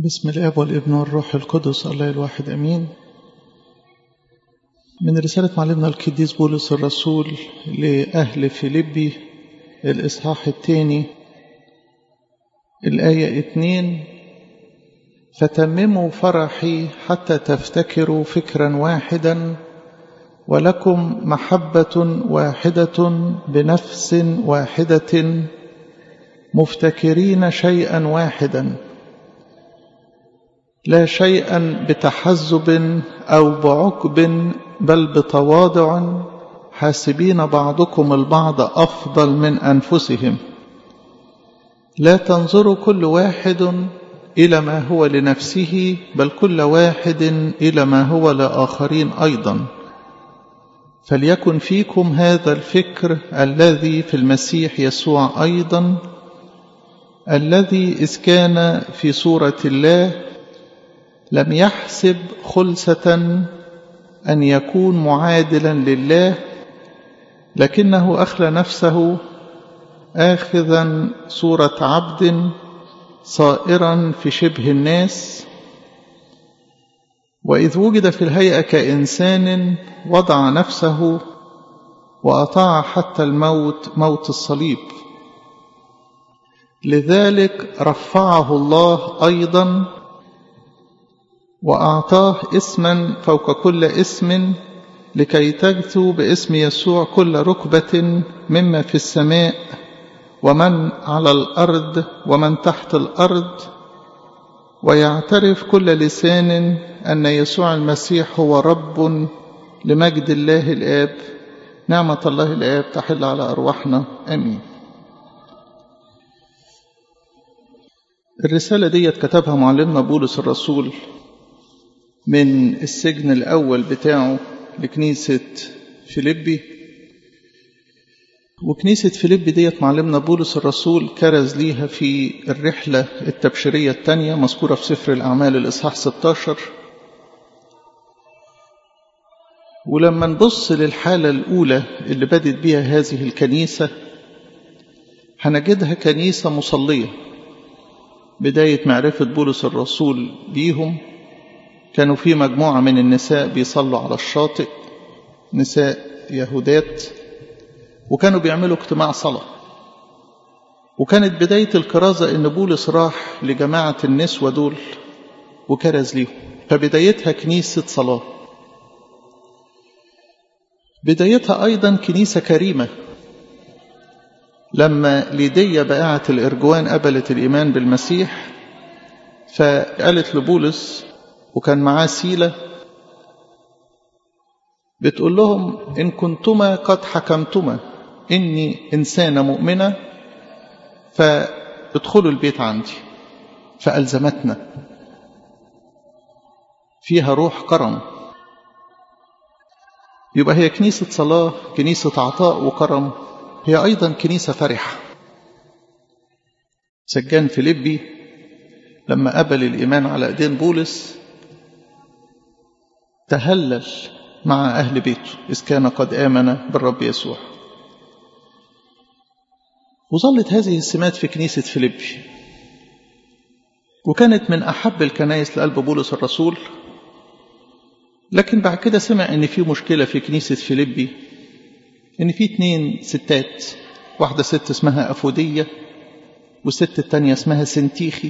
بسم الاب والابن والروح القدس الله الواحد امين من رسالة معلمنا القديس بولس الرسول لأهل فيليبي الإصحاح الثاني الآية اتنين فتمموا فرحي حتى تفتكروا فكرا واحدا ولكم محبة واحدة بنفس واحدة مفتكرين شيئا واحدا لا شيئا بتحزب أو بعقب بل بتواضع حاسبين بعضكم البعض أفضل من أنفسهم لا تنظروا كل واحد إلى ما هو لنفسه بل كل واحد إلى ما هو لآخرين أيضا فليكن فيكم هذا الفكر الذي في المسيح يسوع أيضا الذي إذ كان في صورة الله لم يحسب خلسة أن يكون معادلا لله لكنه أخلى نفسه آخذا صورة عبد صائرا في شبه الناس وإذ وجد في الهيئة كإنسان وضع نفسه وأطاع حتى الموت موت الصليب لذلك رفعه الله أيضا وأعطاه اسما فوق كل اسم لكي تجثو باسم يسوع كل ركبة مما في السماء ومن على الأرض ومن تحت الأرض ويعترف كل لسان أن يسوع المسيح هو رب لمجد الله الآب نعمة الله الآب تحل على أرواحنا أمين الرسالة دي كتبها معلمنا بولس الرسول من السجن الأول بتاعه لكنيسة فيليبي وكنيسة فيليبي ديت معلمنا بولس الرسول كرز ليها في الرحلة التبشيرية الثانية مذكورة في سفر الأعمال الإصحاح 16 ولما نبص للحالة الأولى اللي بدت بها هذه الكنيسة هنجدها كنيسة مصلية بداية معرفة بولس الرسول بيهم كانوا في مجموعة من النساء بيصلوا على الشاطئ نساء يهودات وكانوا بيعملوا اجتماع صلاة وكانت بداية الكرازة إن بولس راح لجماعة النسوة دول وكرز ليهم فبدايتها كنيسة صلاة بدايتها أيضا كنيسة كريمة لما ليدية بائعة الإرجوان قبلت الإيمان بالمسيح فقالت لبولس وكان معاه سيلة بتقول لهم إن كنتما قد حكمتما إني إنسانة مؤمنة فادخلوا البيت عندي فألزمتنا فيها روح كرم يبقى هي كنيسة صلاة كنيسة عطاء وكرم هي أيضا كنيسة فرحة سجان فيليبي لما قبل الإيمان على أيدين بولس تهلل مع أهل بيته إذ كان قد آمن بالرب يسوع وظلت هذه السمات في كنيسة فيليبي وكانت من أحب الكنائس لقلب بولس الرسول لكن بعد كده سمع إن في مشكلة في كنيسة فيليبي إن في اتنين ستات واحدة ست اسمها أفودية والست التانية اسمها سنتيخي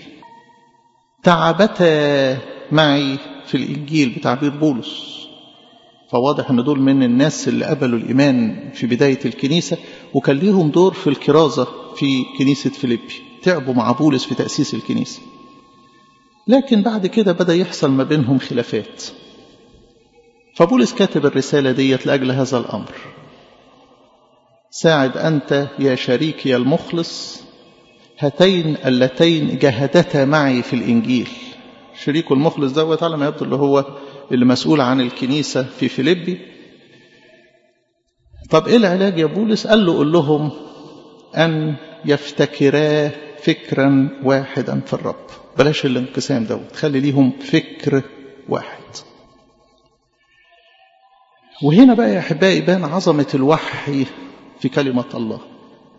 تعبتا معي في الإنجيل بتعبير بولس فواضح أن دول من الناس اللي قبلوا الإيمان في بداية الكنيسة وكان ليهم دور في الكرازة في كنيسة فيليبي تعبوا مع بولس في تأسيس الكنيسة لكن بعد كده بدأ يحصل ما بينهم خلافات فبولس كاتب الرسالة ديت لأجل هذا الأمر ساعد أنت يا شريكي المخلص هاتين اللتين جاهدتا معي في الإنجيل شريكه المخلص دوت على ما يبدو اللي هو اللي مسؤول عن الكنيسة في فيليبي طب ايه العلاج يا بولس قال له قل لهم أن يفتكرا فكرا واحدا في الرب بلاش الانقسام دوت خلي ليهم فكر واحد وهنا بقى يا أحبائي يبان عظمة الوحي في كلمة الله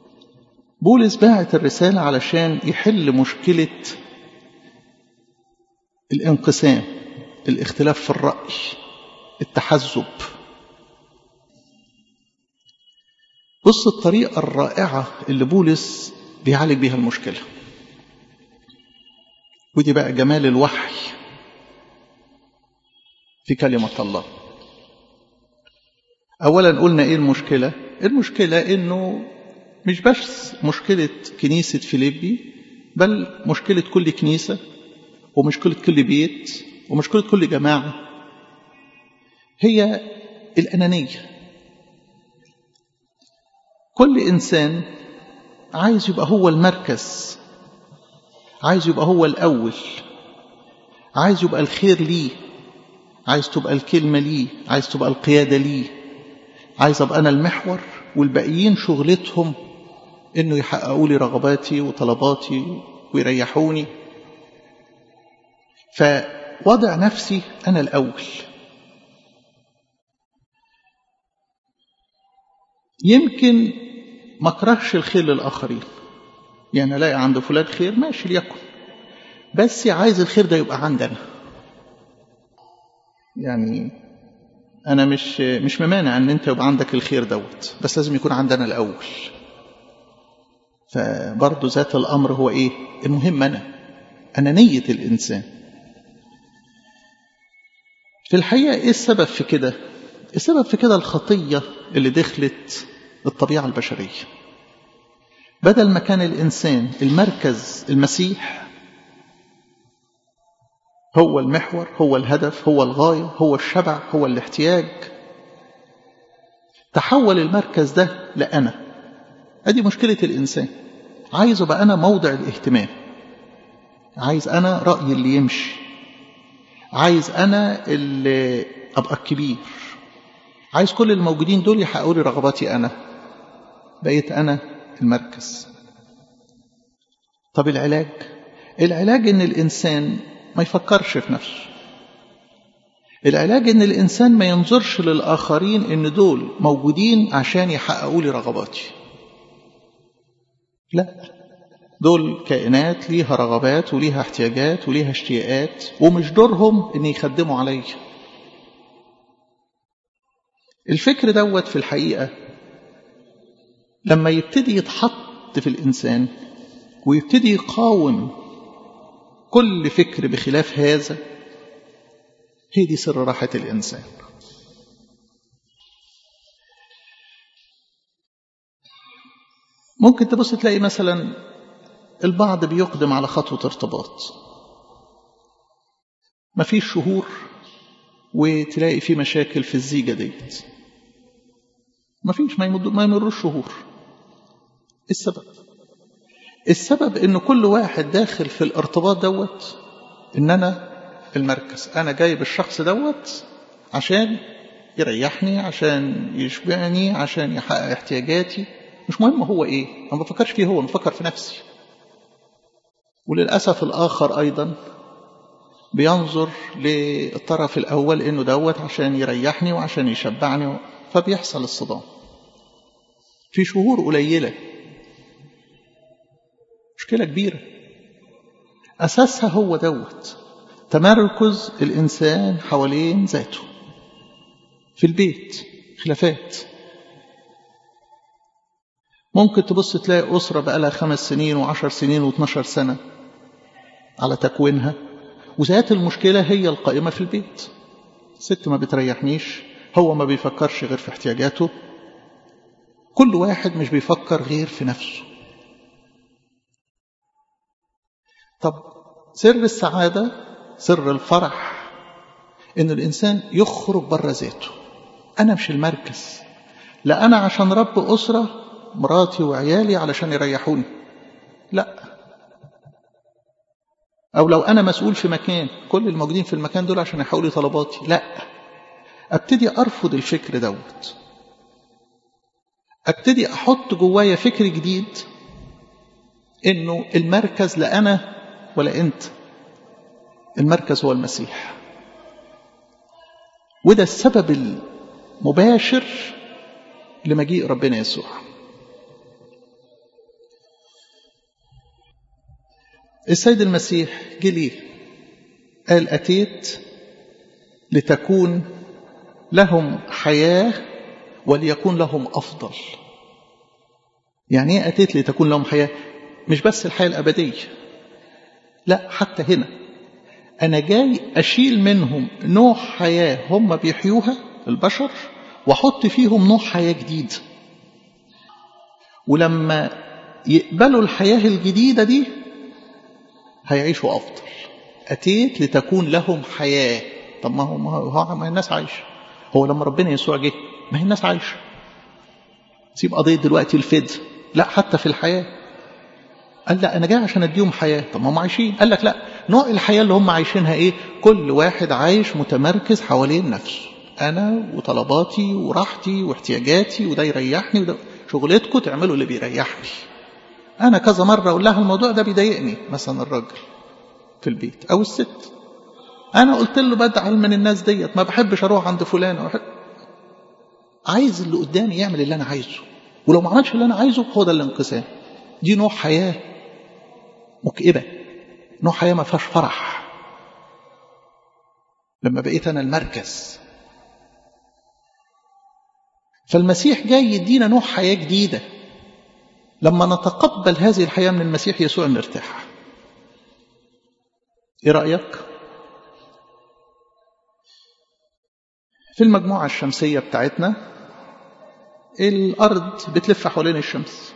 بولس باعت الرسالة علشان يحل مشكلة الانقسام الاختلاف في الرأي التحزب بص الطريقة الرائعة اللي بولس بيعالج بيها المشكلة ودي بقى جمال الوحي في كلمة الله أولا قلنا إيه المشكلة المشكلة إنه مش بس مشكلة كنيسة فيليبي بل مشكلة كل كنيسة ومشكلة كل بيت ومشكلة كل جماعة هي الأنانية كل إنسان عايز يبقى هو المركز عايز يبقى هو الأول عايز يبقى الخير ليه عايز تبقى الكلمة ليه عايز تبقى القيادة ليه عايز أبقى أنا المحور والباقيين شغلتهم إنه يحققوا لي رغباتي وطلباتي ويريحوني فوضع نفسي أنا الأول يمكن ما اكرهش الخير للآخرين يعني الاقي عند فلان خير ماشي ليكن بس عايز الخير ده يبقى عندنا يعني انا مش مش ممانع ان انت يبقى عندك الخير دوت بس لازم يكون عندنا الاول فبرضه ذات الامر هو ايه المهم انا انانيه الانسان في الحقيقه ايه السبب في كده السبب في كده الخطيه اللي دخلت الطبيعه البشريه بدل ما كان الإنسان المركز المسيح هو المحور هو الهدف هو الغاية هو الشبع هو الاحتياج تحول المركز ده لأنا أدي مشكلة الإنسان عايز أبقى أنا موضع الاهتمام عايز أنا رأيي اللي يمشي عايز أنا اللي أبقى الكبير عايز كل الموجودين دول يحققوا لي رغباتي أنا بقيت أنا المركز طب العلاج العلاج ان الانسان ما يفكرش في نفسه العلاج ان الانسان ما ينظرش للاخرين ان دول موجودين عشان يحققوا لي رغباتي لا دول كائنات ليها رغبات وليها احتياجات وليها اشتياقات ومش دورهم ان يخدموا عليا الفكر دوت في الحقيقه لما يبتدي يتحط في الإنسان ويبتدي يقاوم كل فكر بخلاف هذا هي دي سر راحة الإنسان ممكن تبص تلاقي مثلا البعض بيقدم على خطوة ارتباط مفيش شهور وتلاقي في مشاكل في الزيجة ديت مفيش ما ما يمرش شهور السبب السبب ان كل واحد داخل في الارتباط دوت ان انا المركز انا جايب الشخص دوت عشان يريحني عشان يشبعني عشان يحقق احتياجاتي مش مهم هو ايه انا ما بفكرش فيه هو انا بفكر في نفسي وللاسف الاخر ايضا بينظر للطرف الاول انه دوت عشان يريحني وعشان يشبعني فبيحصل الصدام في شهور قليله مشكلة كبيرة أساسها هو دوت تمركز الإنسان حوالين ذاته في البيت خلافات ممكن تبص تلاقي أسرة بقالها خمس سنين وعشر سنين واثناشر سنة على تكوينها وذات المشكلة هي القائمة في البيت ست ما بتريحنيش هو ما بيفكرش غير في احتياجاته كل واحد مش بيفكر غير في نفسه طب سر السعادة سر الفرح إن الإنسان يخرج بره ذاته أنا مش المركز لا أنا عشان رب أسرة مراتي وعيالي علشان يريحوني لا أو لو أنا مسؤول في مكان كل الموجودين في المكان دول عشان يحققوا لي طلباتي لا أبتدي أرفض الفكر دوت أبتدي أحط جوايا فكر جديد إنه المركز لا أنا ولا أنت المركز هو المسيح وده السبب المباشر لمجيء ربنا يسوع السيد المسيح جه ليه قال أتيت لتكون لهم حياة وليكون لهم أفضل يعني ايه أتيت لتكون لهم حياة مش بس الحياة الأبدية لا حتى هنا أنا جاي أشيل منهم نوع حياة هم بيحيوها البشر وأحط فيهم نوع حياة جديد ولما يقبلوا الحياة الجديدة دي هيعيشوا أفضل أتيت لتكون لهم حياة طب ما هو ما هو ما الناس عايشة هو لما ربنا يسوع جه ما هي الناس عايشة سيب قضية دلوقتي الفد لا حتى في الحياة قال لا أنا جاي عشان أديهم حياة طب ما هم عايشين قال لك لا نوع الحياة اللي هم عايشينها إيه كل واحد عايش متمركز حوالين نفسه أنا وطلباتي وراحتي واحتياجاتي وده يريحني وده شغلتكم تعملوا اللي بيريحني أنا كذا مرة أقول لها الموضوع ده بيضايقني مثلا الراجل في البيت أو الست أنا قلت له بدعل من الناس ديت ما بحبش أروح عند فلان أو حد. عايز اللي قدامي يعمل اللي أنا عايزه ولو ما عملش اللي أنا عايزه هو ده الانقسام دي نوع حياة مكئبة نوع حياة ما فيهاش فرح لما بقيت أنا المركز فالمسيح جاي يدينا نوع حياة جديدة لما نتقبل هذه الحياة من المسيح يسوع نرتاح ايه رأيك في المجموعة الشمسية بتاعتنا الأرض بتلف حوالين الشمس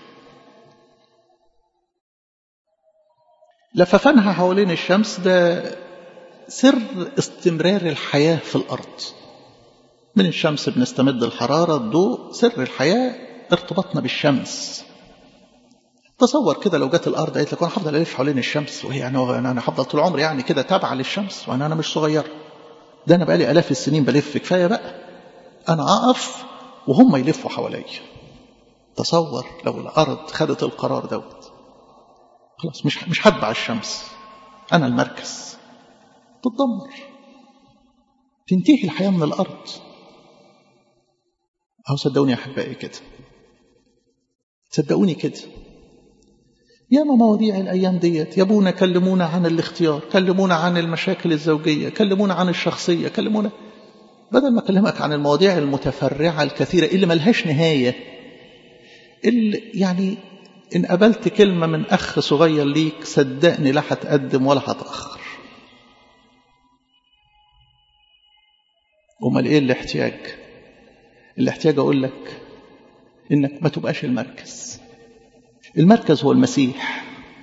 لففانها حوالين الشمس ده سر استمرار الحياة في الأرض من الشمس بنستمد الحرارة الضوء سر الحياة ارتباطنا بالشمس تصور كده لو جت الارض قالت لك انا هفضل الف حوالين الشمس وهي انا انا هفضل طول عمري يعني كده تابعه للشمس وانا انا مش صغير ده انا بقالي الاف السنين بلف كفايه بقى انا اقف وهم يلفوا حواليا تصور لو الارض خدت القرار دوت خلاص مش مش هتبع الشمس انا المركز تتدمر تنتهي الحياه من الارض أو صدقوني يا أحبائي كده صدقوني كده ياما مواضيع الأيام ديت يا ابونا كلمونا عن الاختيار كلمونا عن المشاكل الزوجية كلمونا عن الشخصية كلمونا بدل ما أكلمك عن المواضيع المتفرعة الكثيرة اللي ملهاش نهاية اللي يعني إن قبلت كلمة من أخ صغير ليك صدقني لا هتقدم ولا هتأخر أمال إيه الاحتياج الاحتياج أقول لك إنك ما تبقاش المركز المركز هو المسيح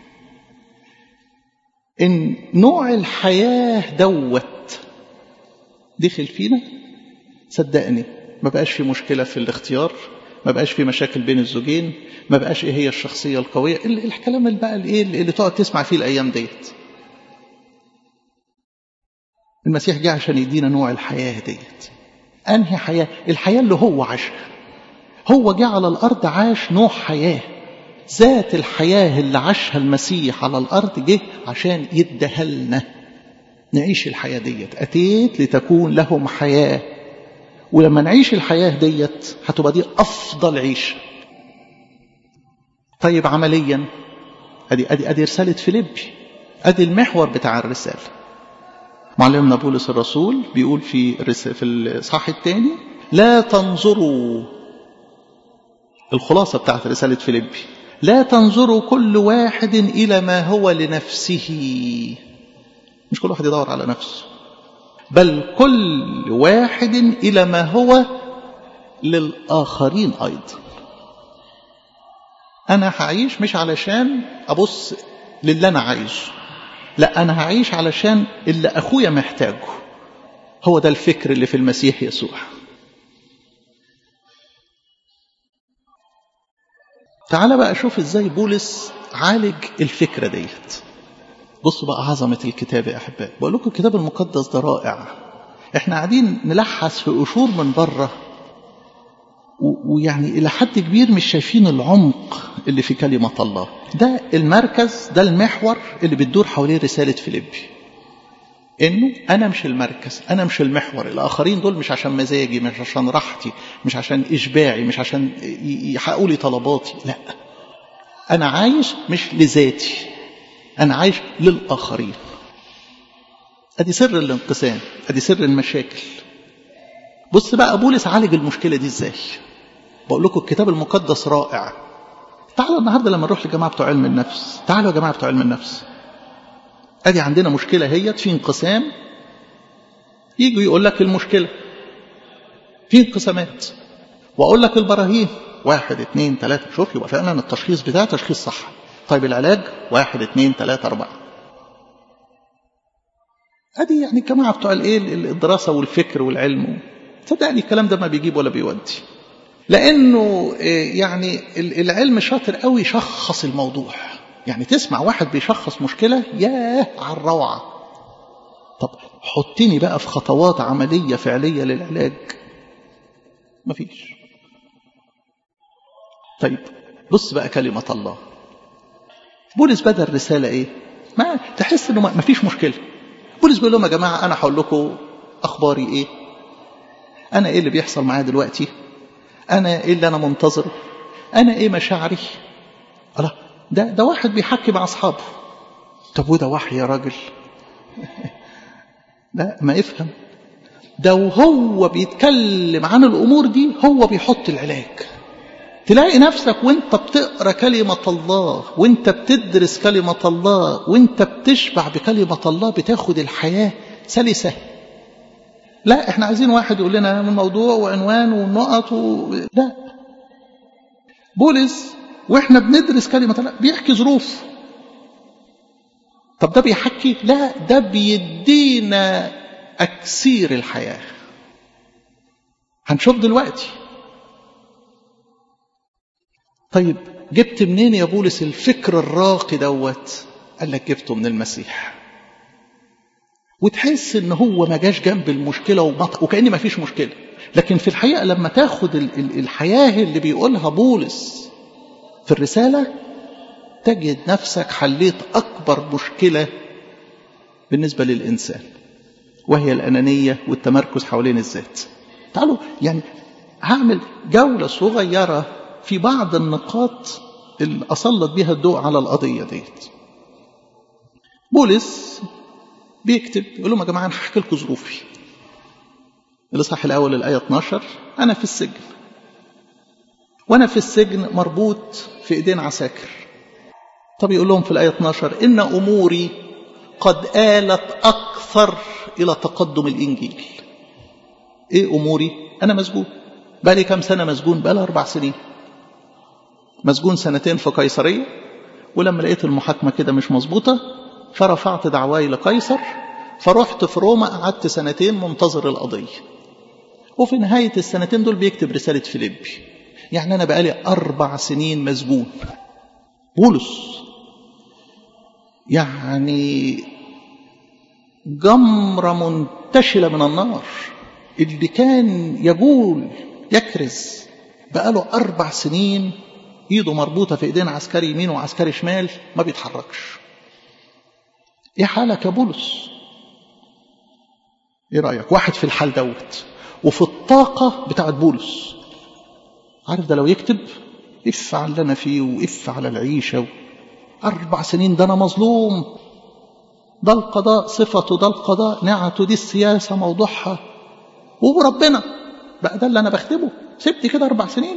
إن نوع الحياة دوت دخل فينا صدقني ما بقاش في مشكلة في الاختيار ما بقاش في مشاكل بين الزوجين ما بقاش ايه هي الشخصية القوية الكلام اللي بقى الايه اللي تقعد تسمع فيه الايام ديت المسيح جه عشان يدينا نوع الحياة ديت انهي حياة الحياة اللي هو عاشها هو جه على الارض عاش نوع حياة ذات الحياة اللي عاشها المسيح على الارض جه عشان يديها لنا نعيش الحياة ديت أتيت لتكون لهم حياة ولما نعيش الحياة ديت هتبقى دي أفضل عيشة طيب عمليا أدي, أدي, أدي رسالة فيليبي أدي المحور بتاع الرسالة معلمنا بولس الرسول بيقول في في الصح الثاني لا تنظروا الخلاصة بتاعت رسالة فيليبي لا تنظروا كل واحد إلى ما هو لنفسه مش كل واحد يدور على نفسه بل كل واحد إلى ما هو للآخرين أيضا أنا هعيش مش علشان أبص للي أنا عايزه لا أنا هعيش علشان اللي أخويا محتاجه هو ده الفكر اللي في المسيح يسوع تعال بقى شوف ازاي بولس عالج الفكرة ديت بصوا بقى عظمة الكتاب يا أحبائي بقول لكم الكتاب المقدس ده رائع احنا قاعدين نلحس في قشور من بره ويعني إلى حد كبير مش شايفين العمق اللي في كلمة الله ده المركز ده المحور اللي بتدور حواليه رسالة فيليبي انه انا مش المركز انا مش المحور الاخرين دول مش عشان مزاجي مش عشان راحتي مش عشان اشباعي مش عشان يحققوا لي طلباتي لا انا عايش مش لذاتي أنا عايش للآخرين ادي سر الانقسام ادي سر المشاكل بص بقى بولس عالج المشكله دي ازاي بقول لكم الكتاب المقدس رائع تعالوا النهارده لما نروح لجماعه بتوع علم النفس تعالوا يا جماعه بتوع علم النفس ادي عندنا مشكله هي في انقسام يجوا يقول لك المشكله في انقسامات واقول لك البراهين واحد اثنين ثلاثه شوف يبقى فعلا التشخيص بتاعه تشخيص صح طيب العلاج واحد اثنين ثلاثه اربعه ادي يعني الجماعه بتوع الايه الدراسه والفكر والعلم صدقني الكلام ده ما بيجيب ولا بيودي لانه يعني العلم شاطر قوي يشخص الموضوع يعني تسمع واحد بيشخص مشكله ياه على الروعه طب حطني بقى في خطوات عمليه فعليه للعلاج مفيش طيب بص بقى كلمه الله بولس بدا الرساله ايه ما تحس انه ما فيش مشكله بولس بيقول لهم يا جماعه انا هقول لكم اخباري ايه انا ايه اللي بيحصل معايا دلوقتي انا ايه اللي انا منتظره انا ايه مشاعري الله ده ده واحد بيحكي مع اصحابه طب وده وحي يا راجل لا ما افهم ده وهو بيتكلم عن الامور دي هو بيحط العلاج تلاقي نفسك وانت بتقرا كلمه الله وانت بتدرس كلمه الله وانت بتشبع بكلمه الله بتاخد الحياه سلسه لا احنا عايزين واحد يقول لنا الموضوع وعنوان والنقط و... لا بولس واحنا بندرس كلمة الله بيحكي ظروف طب ده بيحكي لا ده بيدينا أكسير الحياة هنشوف دلوقتي طيب جبت منين يا بولس الفكر الراقي دوت قال لك جبته من المسيح وتحس ان هو ما جاش جنب المشكله وبط... وكان ما فيش مشكله لكن في الحقيقه لما تاخد ال... ال... الحياه اللي بيقولها بولس في الرساله تجد نفسك حليت اكبر مشكله بالنسبه للانسان وهي الانانيه والتمركز حوالين الذات تعالوا يعني هعمل جوله صغيره في بعض النقاط اللي اسلط بها الضوء على القضيه ديت بولس بيكتب يقول لهم يا جماعه انا هحكي لكم ظروفي الاصحاح الاول الايه 12 انا في السجن وانا في السجن مربوط في ايدين عساكر طب يقول لهم في الايه 12 ان اموري قد آلت اكثر الى تقدم الانجيل ايه اموري انا مسجون بقالي كام سنه مسجون بقالي اربع سنين مسجون سنتين في قيصريه ولما لقيت المحاكمه كده مش مظبوطه فرفعت دعواي لقيصر فرحت في روما قعدت سنتين منتظر القضية وفي نهاية السنتين دول بيكتب رسالة فيليبي يعني أنا بقالي أربع سنين مسجون بولس يعني جمرة منتشلة من النار اللي كان يقول يكرز بقاله أربع سنين إيده مربوطة في إيدين عسكري يمين وعسكري شمال ما بيتحركش ايه حالك يا بولس ايه رايك واحد في الحال دوت وفي الطاقه بتاعت بولس عارف ده لو يكتب اف على اللي انا فيه واف على العيشه و... اربع سنين ده انا مظلوم ده القضاء صفته ده القضاء نعته دي السياسه موضوعها وربنا بقى ده اللي انا بكتبه سبت كده اربع سنين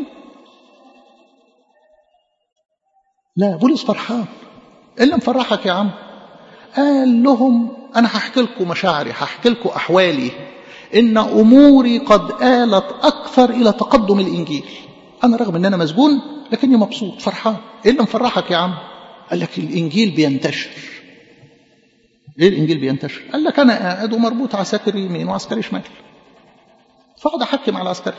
لا بولس فرحان ايه اللي مفرحك يا عم قال لهم أنا هحكي لكم مشاعري هحكي لكم أحوالي إن أموري قد آلت أكثر إلى تقدم الإنجيل أنا رغم إن أنا مسجون لكني مبسوط فرحان إيه اللي مفرحك يا عم قال لك الإنجيل بينتشر ليه الإنجيل بينتشر قال لك أنا قاعد ومربوط عساكر يمين وعسكري شمال فاقعد أحكي مع العسكري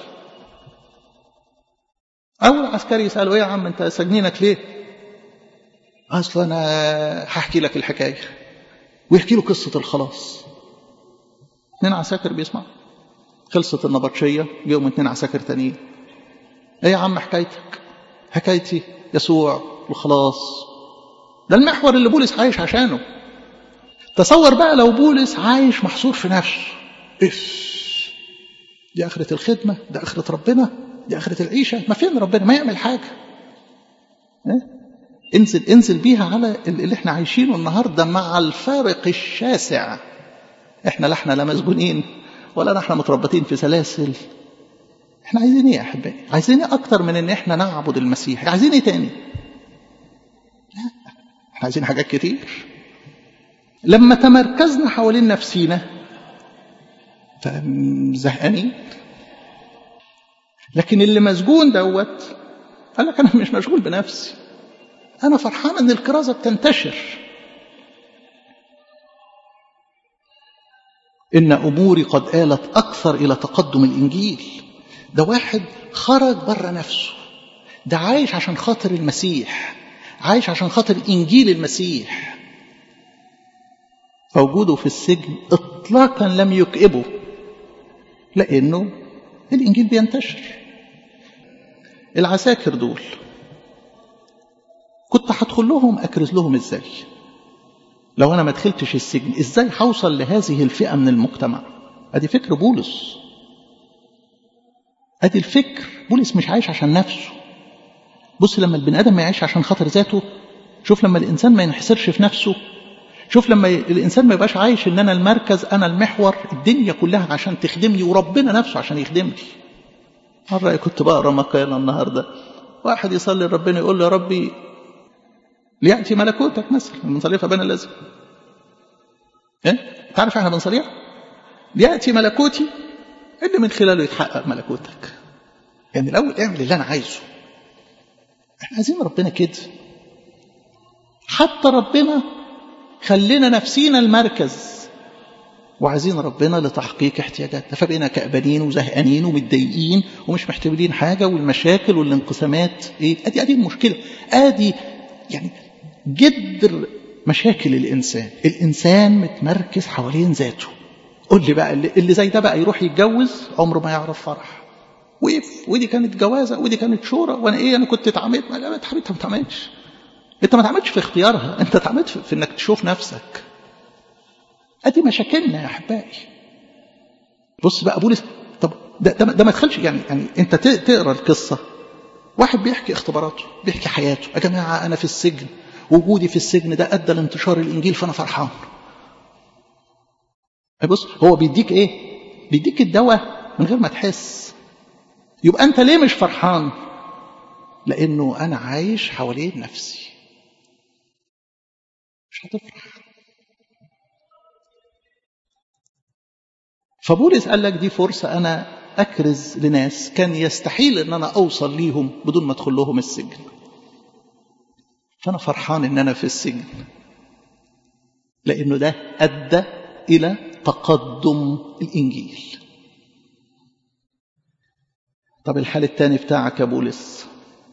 أول عسكري يسأله إيه يا عم أنت سجنينك ليه أصل أنا هحكي لك الحكاية ويحكي له قصة الخلاص اثنين عساكر بيسمع خلصت النبطشية جيهم اثنين عساكر تانيين ايه يا عم حكايتك حكايتي يسوع والخلاص ده المحور اللي بولس عايش عشانه تصور بقى لو بولس عايش محصور في نفسه اف دي آخرة الخدمة ده آخرة ربنا دي آخرة العيشة ما فين ربنا ما يعمل حاجة إيه؟ انزل انزل بيها على اللي احنا عايشينه النهارده مع الفارق الشاسع احنا لا احنا لا مسجونين ولا احنا متربطين في سلاسل احنا عايزين ايه يا احبائي عايزين ايه اكتر من ان احنا نعبد المسيح عايزين ايه تاني لا احنا عايزين حاجات كتير لما تمركزنا حوالين نفسينا فزهقانين لكن اللي مسجون دوت قال لك انا مش مشغول بنفسي انا فرحان ان الكرازه بتنتشر ان اموري قد آلت اكثر الى تقدم الانجيل ده واحد خرج بره نفسه ده عايش عشان خاطر المسيح عايش عشان خاطر انجيل المسيح فوجوده في السجن اطلاقا لم يكئبه لانه الانجيل بينتشر العساكر دول كنت هدخل لهم اكرز لهم ازاي لو انا ما دخلتش السجن ازاي هوصل لهذه الفئه من المجتمع ادي فكر بولس ادي الفكر بولس مش عايش عشان نفسه بص لما البني ادم ما يعيش عشان خاطر ذاته شوف لما الانسان ما ينحصرش في نفسه شوف لما الانسان ما يبقاش عايش ان انا المركز انا المحور الدنيا كلها عشان تخدمني وربنا نفسه عشان يخدمني مرة كنت بقرا مقالة النهارده واحد يصلي ربنا يقول له يا ربي ليأتي ملكوتك مثلا بنصليها في بين اللازم ايه تعرف احنا بنصليها ليأتي ملكوتي اللي من خلاله يتحقق ملكوتك يعني الاول اعمل اللي انا عايزه احنا عايزين ربنا كده حتى ربنا خلينا نفسينا المركز وعايزين ربنا لتحقيق احتياجاتنا فبقينا كأبانين وزهقانين ومتضايقين ومش محتملين حاجة والمشاكل والانقسامات ايه ادي ادي المشكلة ادي يعني جذر مشاكل الانسان الانسان متمركز حوالين ذاته قول لي بقى اللي, اللي زي ده بقى يروح يتجوز عمره ما يعرف فرح وقف ودي كانت جوازه ودي كانت شورى وانا ايه انا كنت اتعمدت ما لا حبيبتي ما اتعمدتش انت ما اتعمدتش في اختيارها انت اتعمدت في, في انك تشوف نفسك ادي مشاكلنا يا احبائي بص بقى بولس طب ده, ده, ده ما تخلش يعني يعني انت تقرا القصه واحد بيحكي اختباراته بيحكي حياته يا جماعه انا في السجن وجودي في السجن ده ادى لانتشار الانجيل فانا فرحان بص هو بيديك ايه بيديك الدواء من غير ما تحس يبقى انت ليه مش فرحان لانه انا عايش حوالين نفسي مش هتفرح فبولس قال لك دي فرصة أنا أكرز لناس كان يستحيل أن أنا أوصل ليهم بدون ما أدخل لهم السجن فأنا فرحان أن أنا في السجن لأنه ده أدى إلى تقدم الإنجيل طب الحال الثاني بتاعك يا بولس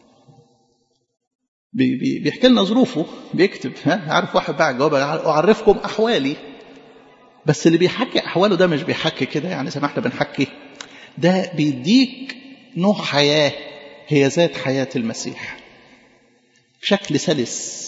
بي بي بيحكي لنا ظروفه بيكتب ها عارف واحد بقى جواب أعرفكم أحوالي بس اللي بيحكي أحواله ده مش بيحكي كده يعني زي ما احنا بنحكي ده بيديك نوع حياة هي ذات حياة المسيح بشكل سلس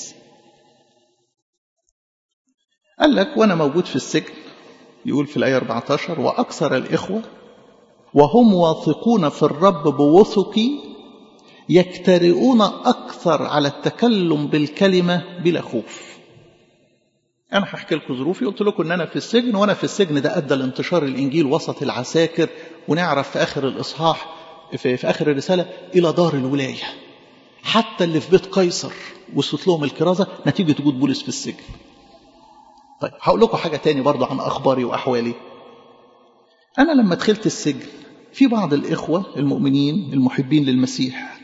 قال لك وأنا موجود في السجن يقول في الآية 14 وأكثر الإخوة وهم واثقون في الرب بوثقي يكترئون أكثر على التكلم بالكلمة بلا خوف أنا هحكي لكم ظروفي قلت لكم إن أنا في السجن وأنا في السجن ده أدى لانتشار الإنجيل وسط العساكر ونعرف في آخر الإصحاح في, في آخر الرسالة إلى دار الولاية حتى اللي في بيت قيصر وصلت لهم الكرازة نتيجة وجود بولس في السجن طيب هقول لكم حاجة تاني برضه عن أخباري وأحوالي أنا لما دخلت السجن في بعض الإخوة المؤمنين المحبين للمسيح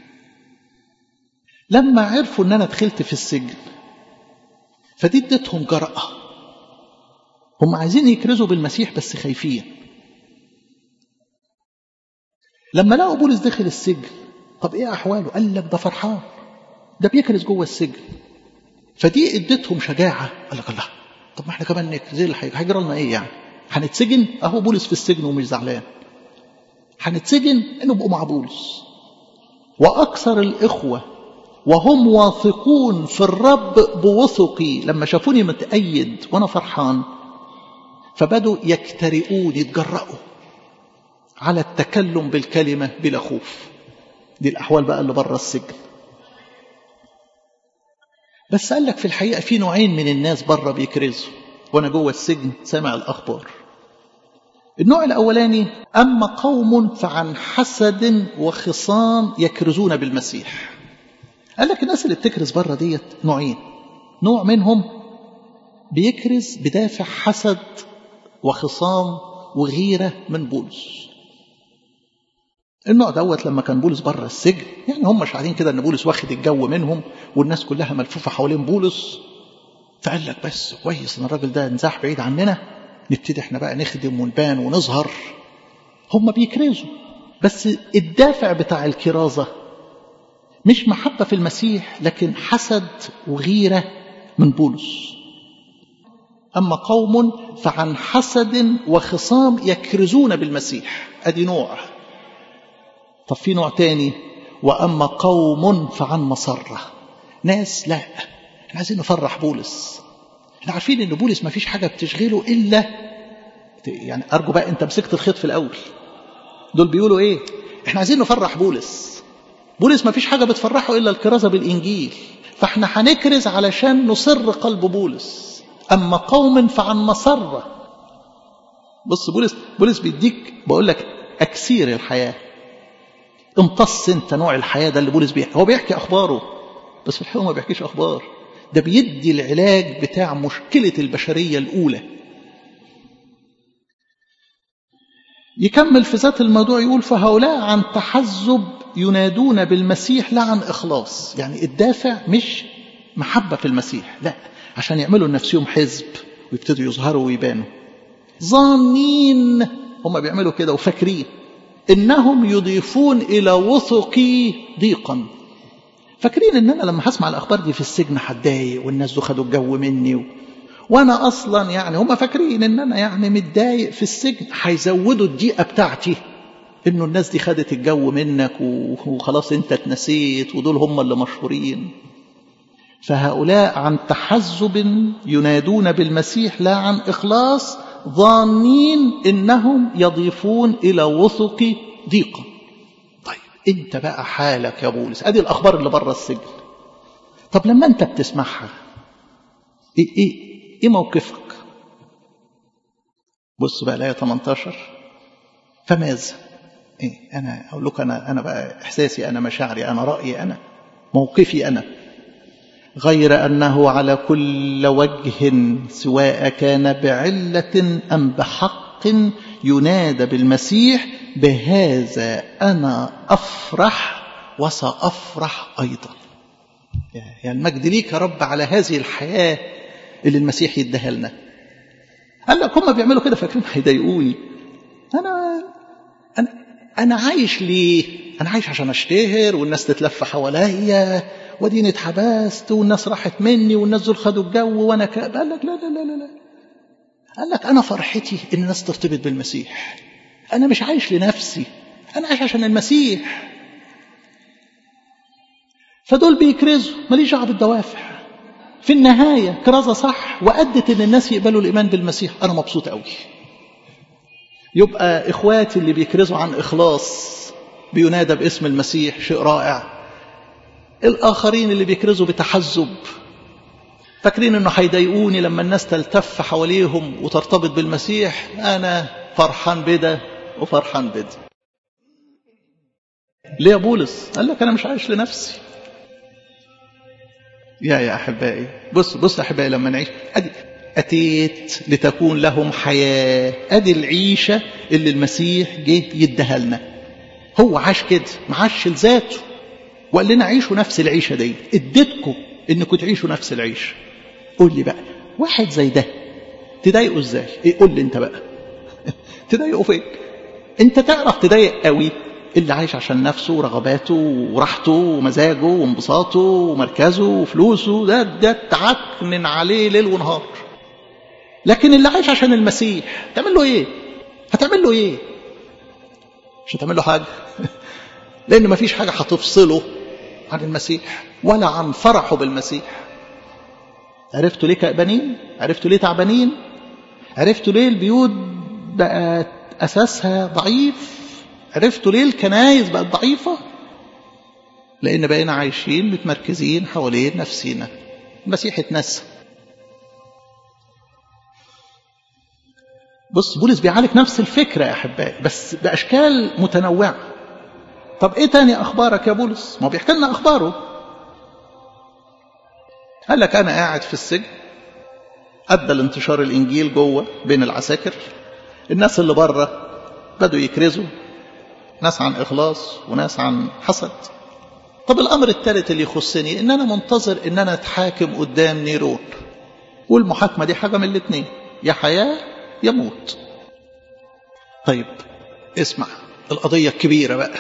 لما عرفوا أن أنا دخلت في السجن فدي ادتهم جرأة هم عايزين يكرزوا بالمسيح بس خايفين لما لقوا بولس دخل السجن طب ايه احواله قال لك ده فرحان ده بيكرز جوه السجن فدي ادتهم شجاعه قال لك الله طب ما احنا كمان نكرز اللي هيجرى لنا ايه يعني هنتسجن اهو بولس في السجن ومش زعلان هنتسجن نبقوا مع بولس واكثر الاخوه وهم واثقون في الرب بوثقي لما شافوني متأيد وانا فرحان فبدوا يكترئون يتجرأوا على التكلم بالكلمة بلا خوف دي الأحوال بقى اللي بره السجن بس قال لك في الحقيقة في نوعين من الناس بره بيكرزوا وأنا جوه السجن سامع الأخبار النوع الأولاني أما قوم فعن حسد وخصام يكرزون بالمسيح قال لك الناس اللي بتكرز بره ديت نوعين نوع منهم بيكرز بدافع حسد وخصام وغيرة من بولس النوع دوت لما كان بولس بره السجن يعني هم مش قاعدين كده ان بولس واخد الجو منهم والناس كلها ملفوفه حوالين بولس فقال لك بس كويس ان الراجل ده انزاح بعيد عننا نبتدي احنا بقى نخدم ونبان ونظهر هم بيكرزوا بس الدافع بتاع الكرازة مش محبة في المسيح لكن حسد وغيرة من بولس أما قوم فعن حسد وخصام يكرزون بالمسيح أدي نوع طب في نوع تاني وأما قوم فعن مسرة ناس لا احنا عايزين نفرح بولس احنا عارفين ان بولس ما فيش حاجة بتشغله إلا يعني أرجو بقى أنت مسكت الخيط في الأول دول بيقولوا إيه احنا عايزين نفرح بولس بولس ما فيش حاجة بتفرحه إلا الكرازة بالإنجيل فاحنا هنكرز علشان نصر قلب بولس أما قوم فعن مسرة بص بولس بولس بيديك بقول لك أكسير الحياة امتص انت نوع الحياة ده اللي بولس بيحكي هو بيحكي أخباره بس في الحقيقة ما بيحكيش أخبار ده بيدي العلاج بتاع مشكلة البشرية الأولى يكمل في ذات الموضوع يقول فهؤلاء عن تحزب ينادون بالمسيح لا عن إخلاص يعني الدافع مش محبة في المسيح لا عشان يعملوا لنفسهم حزب ويبتدوا يظهروا ويبانوا ظانين هم بيعملوا كده وفاكرين إنهم يضيفون إلى وثقي ضيقا فاكرين ان انا لما هسمع الاخبار دي في السجن هتضايق والناس دول خدوا الجو مني و... وانا اصلا يعني هم فاكرين ان انا يعني متضايق في السجن هيزودوا الضيقه بتاعتي انه الناس دي خدت الجو منك و... وخلاص انت اتنسيت ودول هم اللي مشهورين فهؤلاء عن تحزب ينادون بالمسيح لا عن اخلاص ظانين انهم يضيفون الى وثق ضيقا انت بقى حالك يا بولس ادي الاخبار اللي بره السجن طب لما انت بتسمعها ايه ايه ايه موقفك بص بقى الايه 18 فماذا ايه انا اقول لك انا انا بقى احساسي انا مشاعري انا رايي انا موقفي انا غير انه على كل وجه سواء كان بعله ام بحق ينادى بالمسيح بهذا أنا أفرح وسأفرح أيضا يعني المجد ليك يا رب على هذه الحياة اللي المسيح يديها لنا قال لك هم بيعملوا كده فاكرين هيضايقوني أنا أنا أنا عايش ليه؟ أنا عايش عشان أشتهر والناس تتلف حواليا وديني اتحبست والناس راحت مني والناس دول خدوا الجو وأنا ك... قال لك لا لا لا لا, لا. قال لك أنا فرحتي إن الناس ترتبط بالمسيح أنا مش عايش لنفسي أنا عايش عشان المسيح فدول بيكرزوا ماليش دعوه بالدوافع في النهاية كرازة صح وأدت إن الناس يقبلوا الإيمان بالمسيح أنا مبسوط قوي يبقى إخواتي اللي بيكرزوا عن إخلاص بينادى باسم المسيح شيء رائع الآخرين اللي بيكرزوا بتحزب فاكرين انه هيضايقوني لما الناس تلتف حواليهم وترتبط بالمسيح انا فرحان بده وفرحان بده ليه يا بولس قال لك انا مش عايش لنفسي يا يا احبائي بص بص يا احبائي لما نعيش ادي اتيت لتكون لهم حياه ادي العيشه اللي المسيح جه يديها لنا هو عاش كده ما عاش لذاته وقال لنا عيشوا نفس العيشه دي اديتكم انكم تعيشوا نفس العيشه قول لي بقى واحد زي ده تضايقه ازاي ايه قول لي انت بقى تضايقه فين انت تعرف تضايق قوي اللي عايش عشان نفسه ورغباته وراحته ومزاجه وانبساطه ومركزه وفلوسه ده ده تعكنن عليه ليل ونهار لكن اللي عايش عشان المسيح تعمل له ايه هتعمل له ايه مش هتعمل له حاجه لان مفيش حاجه هتفصله عن المسيح ولا عن فرحه بالمسيح عرفتوا ليه كأبانين عرفتوا ليه تعبانين عرفتوا ليه البيوت بقت أساسها ضعيف عرفتوا ليه الكنايس بقت ضعيفة لأن بقينا عايشين متمركزين حوالين نفسينا المسيح اتنسى بص بولس بيعالج نفس الفكرة يا أحبائي بس بأشكال متنوعة طب إيه تاني أخبارك يا بولس ما بيحكي لنا أخباره قال لك أنا قاعد في السجن أدى لانتشار الإنجيل جوه بين العساكر الناس اللي بره بدوا يكرزوا ناس عن إخلاص وناس عن حسد طب الأمر الثالث اللي يخصني إن أنا منتظر إن أنا أتحاكم قدام نيرون والمحاكمة دي حاجة من الاثنين يا حياة يا موت طيب اسمع القضية الكبيرة بقى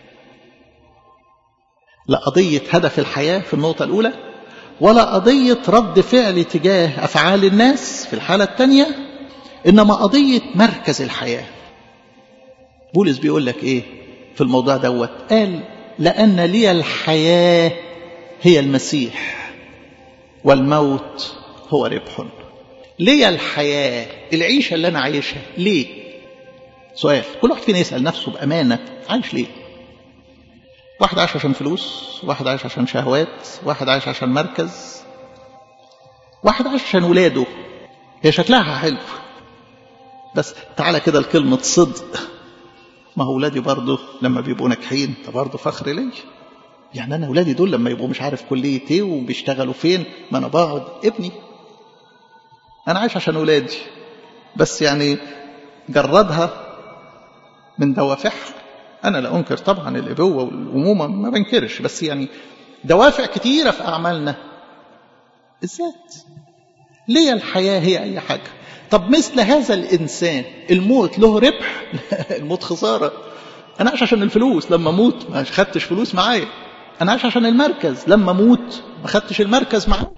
لا قضية هدف الحياة في النقطة الأولى ولا قضية رد فعل تجاه أفعال الناس في الحالة الثانية إنما قضية مركز الحياة بولس بيقول لك إيه في الموضوع دوت قال لأن لي الحياة هي المسيح والموت هو ربح لي الحياة العيشة اللي أنا عايشها ليه سؤال كل واحد فينا يسأل نفسه بأمانة عايش ليه واحد عايش عشان فلوس واحد عايش عشان شهوات واحد عايش عشان مركز واحد عايش عشان ولاده هي شكلها حلو بس تعالى كده لكلمة صدق ما هو ولادي برضه لما بيبقوا ناجحين ده برضه فخر ليا يعني انا ولادي دول لما يبقوا مش عارف كليه ايه وبيشتغلوا فين ما انا بقعد ابني انا عايش عشان ولادي بس يعني جردها من دوافعها انا لا انكر طبعا الابوه والامومه ما بنكرش بس يعني دوافع كتيره في اعمالنا الذات ليه الحياه هي اي حاجه طب مثل هذا الإنسان الموت له ربح الموت خسارة أنا عايش عشان الفلوس لما أموت ما خدتش فلوس معايا أنا عايش عشان المركز لما أموت ما خدتش المركز معايا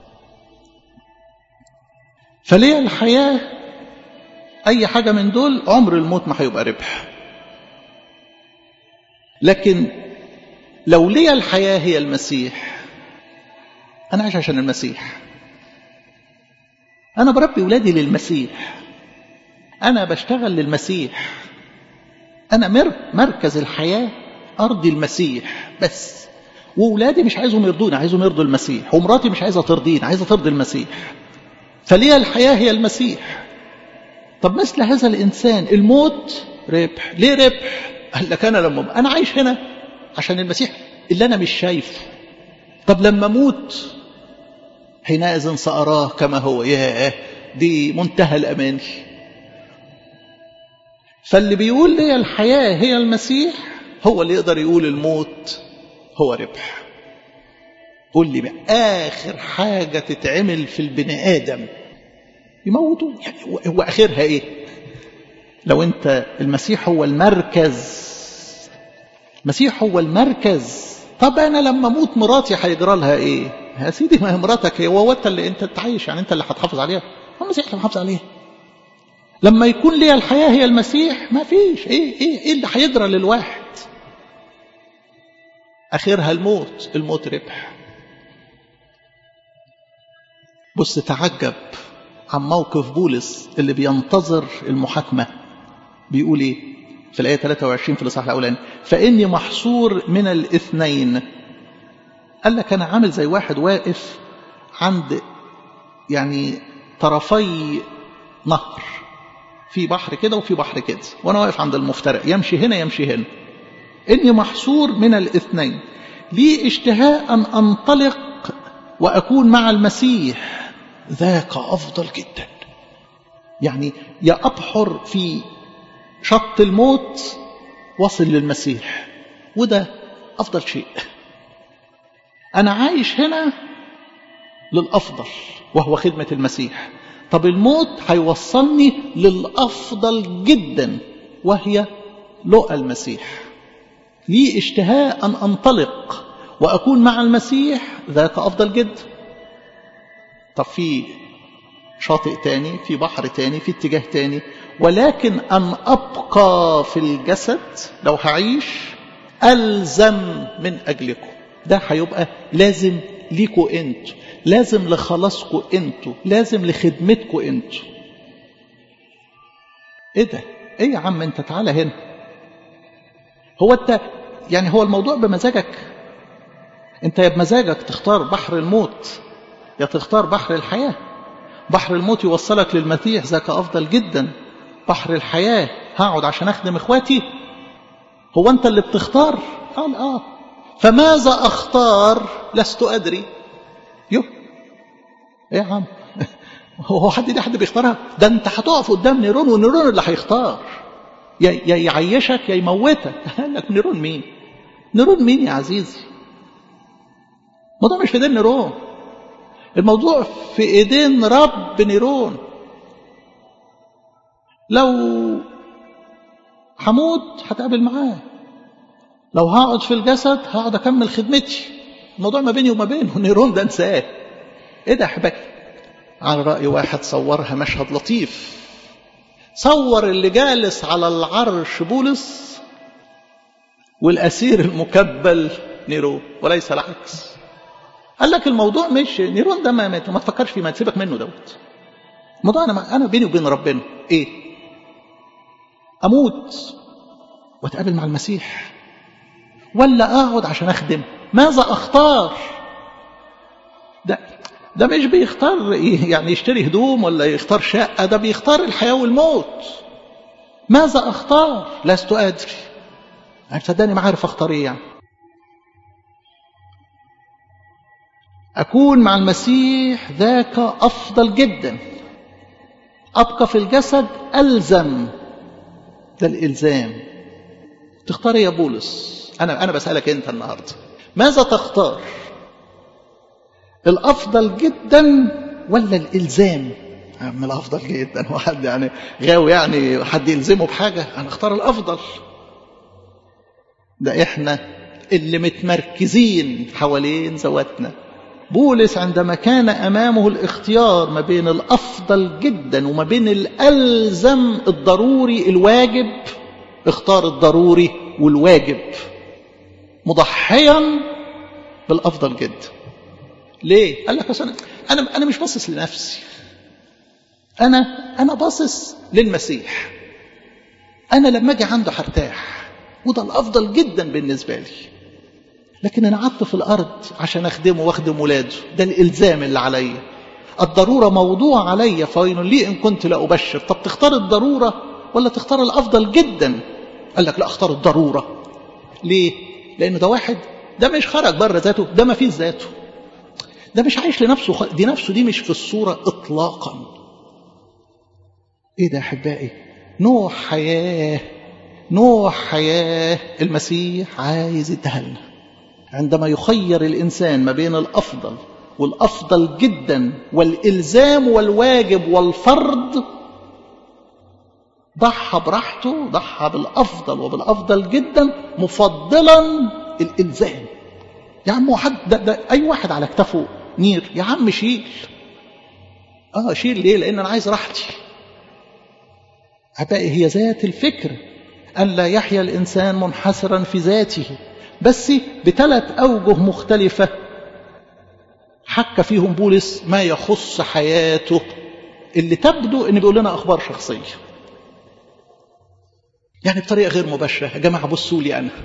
فليه الحياة أي حاجة من دول عمر الموت ما هيبقى ربح لكن لو لي الحياة هي المسيح أنا عايش عشان المسيح أنا بربي ولادي للمسيح أنا بشتغل للمسيح أنا مر مركز الحياة أرضي المسيح بس وولادي مش عايزهم يرضوني عايزهم يرضوا المسيح ومراتي مش عايزة ترضيني عايزة ترضي المسيح فليه الحياة هي المسيح طب مثل هذا الإنسان الموت ربح ليه ربح قال لك أنا لما أنا عايش هنا عشان المسيح اللي أنا مش شايفه طب لما أموت حينئذ سأراه كما هو ياه دي منتهى الأمان فاللي بيقول لي الحياة هي المسيح هو اللي يقدر يقول الموت هو ربح قول لي بقى آخر حاجة تتعمل في البني آدم يموتوا يعني هو آخرها إيه لو أنت المسيح هو المركز المسيح هو المركز طب أنا لما أموت مراتي هيجرى لها إيه يا سيدي ما هي مراتك هي هو انت اللي انت تعيش يعني انت اللي هتحافظ عليها هو المسيح اللي محافظ عليها لما يكون لي الحياة هي المسيح ما فيش ايه ايه ايه اللي هيجرى للواحد اخرها الموت الموت ربح بص تعجب عن موقف بولس اللي بينتظر المحاكمة بيقول ايه في الآية 23 في الإصحاح الأولاني فإني محصور من الاثنين قال لك أنا عامل زي واحد واقف عند يعني طرفي نهر في بحر كده وفي بحر كده وأنا واقف عند المفترق يمشي هنا يمشي هنا إني محصور من الاثنين لي اشتهاء أن أنطلق وأكون مع المسيح ذاك أفضل جدا يعني يا أبحر في شط الموت وصل للمسيح وده أفضل شيء أنا عايش هنا للأفضل وهو خدمة المسيح طب الموت هيوصلني للأفضل جدا وهي لقى المسيح لي اشتهاء أن أنطلق وأكون مع المسيح ذاك أفضل جدا طب في شاطئ تاني في بحر تاني في اتجاه تاني ولكن أن أبقى في الجسد لو هعيش ألزم من أجلكم ده هيبقى لازم ليكوا انتوا لازم لخلاصكوا انتوا لازم لخدمتكوا انتوا ايه ده ايه يا عم انت تعالى هنا هو انت يعني هو الموضوع بمزاجك انت يا بمزاجك تختار بحر الموت يا تختار بحر الحياة بحر الموت يوصلك للمسيح ذاك أفضل جدا بحر الحياة هقعد عشان أخدم إخواتي هو أنت اللي بتختار قال آه فماذا أختار لست أدري يو إيه يا عم هو حد ده حد بيختارها ده أنت هتقف قدام نيرون ونيرون اللي هيختار يا يا يعيشك يا يموتك قال لك نيرون مين نيرون مين يا عزيزي الموضوع مش في ايدين نيرون الموضوع في ايدين رب نيرون لو هموت هتقابل معاه لو هقعد في الجسد هقعد اكمل خدمتي الموضوع ما بيني وما بينه نيرون ده انساه ايه ده يا حبايبي على راي واحد صورها مشهد لطيف صور اللي جالس على العرش بولس والاسير المكبل نيرون وليس العكس قال لك الموضوع مش نيرون ده ما, ما تفكرش فيه ما تسيبك منه دوت الموضوع انا انا بيني وبين ربنا ايه اموت واتقابل مع المسيح ولا اقعد عشان اخدم ماذا اختار ده ده مش بيختار يعني يشتري هدوم ولا يختار شقه ده بيختار الحياه والموت ماذا اختار لست ادري يعني صدقني ما عارف اختار ايه يعني أكون مع المسيح ذاك أفضل جدا أبقى في الجسد ألزم ده الإلزام تختار يا بولس أنا أنا بسألك أنت النهاردة ماذا تختار الأفضل جدا ولا الإلزام من الأفضل جدا واحد يعني غاوي يعني حد يلزمه بحاجة أنا أختار الأفضل ده إحنا اللي متمركزين حوالين ذواتنا بولس عندما كان امامه الاختيار ما بين الافضل جدا وما بين الالزم الضروري الواجب اختار الضروري والواجب مضحيا بالافضل جدا ليه قال لك انا انا انا مش باصص لنفسي انا انا باصص للمسيح انا لما اجي عنده هرتاح وده الافضل جدا بالنسبه لي لكن انا قعدت في الارض عشان اخدمه واخدم ولاده ده الالزام اللي عليا الضروره موضوع عليا فويل لي ان كنت لا ابشر طب تختار الضروره ولا تختار الافضل جدا قال لك لا اختار الضروره ليه لان ده واحد ده مش خرج بره ذاته ده ما فيش ذاته ده مش عايش لنفسه دي نفسه دي مش في الصوره اطلاقا ايه ده يا احبائي نوع حياه نوع حياه المسيح عايز يديها لنا عندما يخير الإنسان ما بين الأفضل والأفضل جدا والإلزام والواجب والفرض ضحى براحته ضحى بالأفضل وبالأفضل جدا مفضلا الإلزام يا عم حد ده, ده أي واحد على كتفه نير يا عم شيل اه شيل ليه لأن أنا عايز راحتي أبائي هي ذات الفكر أن لا يحيا الإنسان منحسرا في ذاته بس بثلاث أوجه مختلفة حكى فيهم بولس ما يخص حياته اللي تبدو ان بيقول لنا اخبار شخصيه يعني بطريقه غير مباشره يا جماعه بصوا لي انا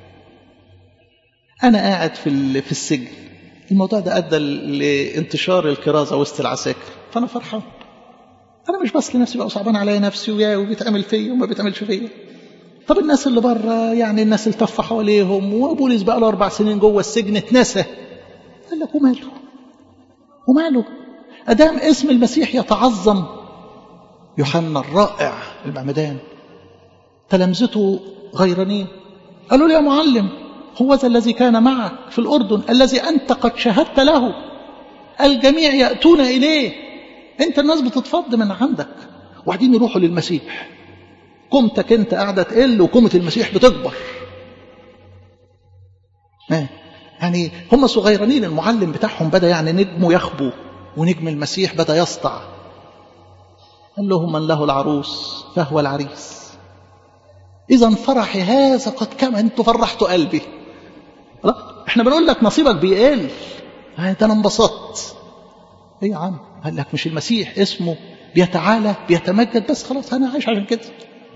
انا قاعد في في السجن الموضوع ده ادى لانتشار الكرازه وسط العساكر فانا فرحان انا مش بس لنفسي بقى صعبان عليا نفسي ويا وبيتعمل فيا وما بيتعملش فيا طب الناس اللي بره يعني الناس اللي تف حواليهم وبوليس بقى له اربع سنين جوه السجن اتنسى قال لك وماله وماله ادام اسم المسيح يتعظم يوحنا الرائع المعمدان تلامذته غيرانين قالوا له يا معلم هو ذا الذي كان معك في الأردن الذي أنت قد شهدت له الجميع يأتون إليه أنت الناس بتتفض من عندك وبعدين يروحوا للمسيح قومتك أنت قاعدة تقل وقومة المسيح بتكبر يعني هم صغيرانين المعلم بتاعهم بدأ يعني نجمه يخبو ونجم المسيح بدأ يسطع قال لهم من له العروس فهو العريس إذا فرحي هذا قد كما أنتوا فرحتوا قلبي لا احنا بنقول لك نصيبك بيقل ده انا انبسطت ايه يا عم قال لك مش المسيح اسمه بيتعالى بيتمجد بس خلاص انا عايش عشان كده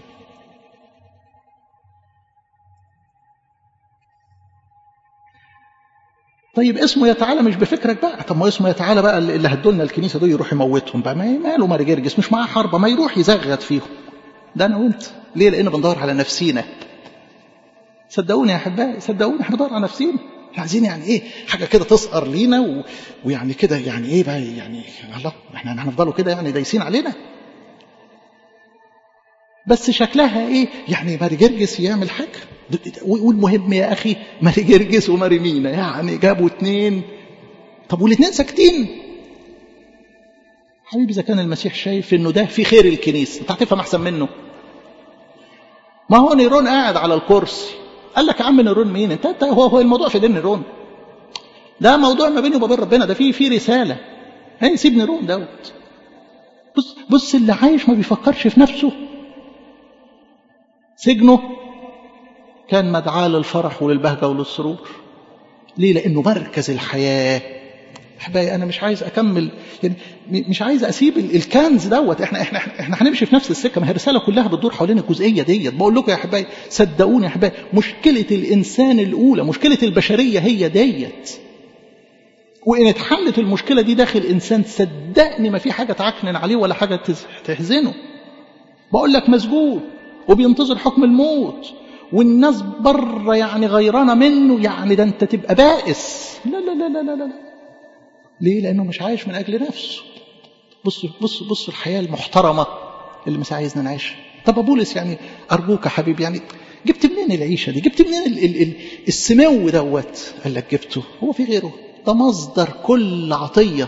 طيب اسمه يتعالى مش بفكرك بقى طب ما اسمه يتعالى بقى اللي هدولنا الكنيسه دول يروح يموتهم بقى ما ماله ماري جرجس مش معاه حربه ما يروح يزغد فيهم ده انا وانت ليه لان بندور على نفسينا صدقوني يا احبائي صدقوني احنا بندور على نفسينا احنا عايزين يعني ايه حاجه كده تسقر لينا و... ويعني كده يعني ايه بقى يعني الله احنا هنفضلوا كده يعني دايسين علينا بس شكلها ايه يعني ماري جرجس يعمل حاجه والمهم يا اخي ماري جرجس وماري مينا يعني جابوا اتنين طب والاتنين ساكتين حبيبي اذا كان المسيح شايف انه ده في خير الكنيسه انت هتفهم احسن منه ما هو نيرون قاعد على الكرسي قال لك يا عم نيرون مين انت, انت هو هو الموضوع في دين نيرون ده موضوع ما بيني وما بين ربنا ده في في رساله هي سيب نيرون دوت بص بص اللي عايش ما بيفكرش في نفسه سجنه كان مدعاة للفرح وللبهجة وللسرور ليه لأنه مركز الحياة أحبائي أنا مش عايز أكمل يعني مش عايز أسيب الكنز دوت إحنا إحنا إحنا هنمشي في نفس السكة ما هي الرسالة كلها بتدور حوالين الجزئية ديت بقول لكم يا أحبائي صدقوني يا أحبائي مشكلة الإنسان الأولى مشكلة البشرية هي ديت وإن اتحلت المشكلة دي داخل إنسان صدقني ما في حاجة تعكنن عليه ولا حاجة تحزنه بقول لك مسجون وبينتظر حكم الموت والناس بره يعني غيرانه منه يعني ده انت تبقى بائس لا لا لا لا لا لا ليه لانه مش عايش من اجل نفسه بص بص بص الحياه المحترمه اللي مش عايزنا نعيشها طب يا بولس يعني ارجوك يا حبيبي يعني جبت منين العيشه دي جبت منين ال ال ال السمو دوت قال لك جبته هو في غيره ده مصدر كل عطيه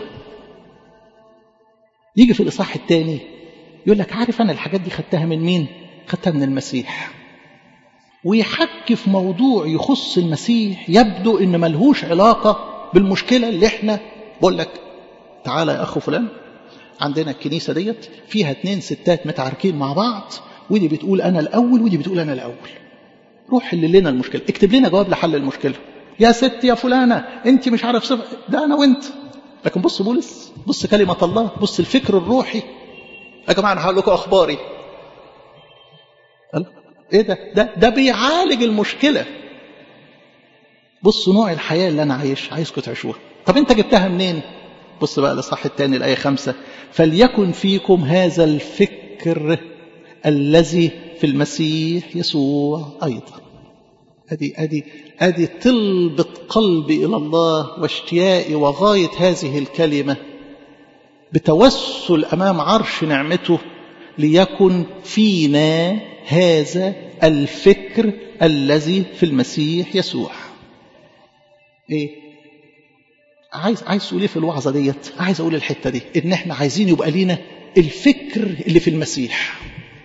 يجي في الاصحاح الثاني يقول لك عارف انا الحاجات دي خدتها من مين خدتها من المسيح ويحكي في موضوع يخص المسيح يبدو ان ملهوش علاقه بالمشكله اللي احنا بقول لك تعالى يا اخو فلان عندنا الكنيسه ديت فيها اتنين ستات متعاركين مع بعض ودي بتقول انا الاول ودي بتقول انا الاول روح حل لنا المشكله اكتب لنا جواب لحل المشكله يا ست يا فلانه انت مش عارف صفة ده انا وانت لكن بص بولس بص كلمه الله بص الفكر الروحي يا جماعه انا هقول لكم اخباري قال ايه ده ده ده بيعالج المشكله بص نوع الحياه اللي انا عايش عايزكم تعيشوها طب انت جبتها منين بص بقى الاصحاح الثاني الايه خمسة فليكن فيكم هذا الفكر الذي في المسيح يسوع ايضا ادي ادي ادي طلبة قلبي الى الله واشتياقي وغايه هذه الكلمه بتوسل امام عرش نعمته ليكن فينا هذا الفكر الذي في المسيح يسوع ايه عايز عايز تقول ايه في الوعظه ديت عايز اقول الحته دي ان احنا عايزين يبقى لينا الفكر اللي في المسيح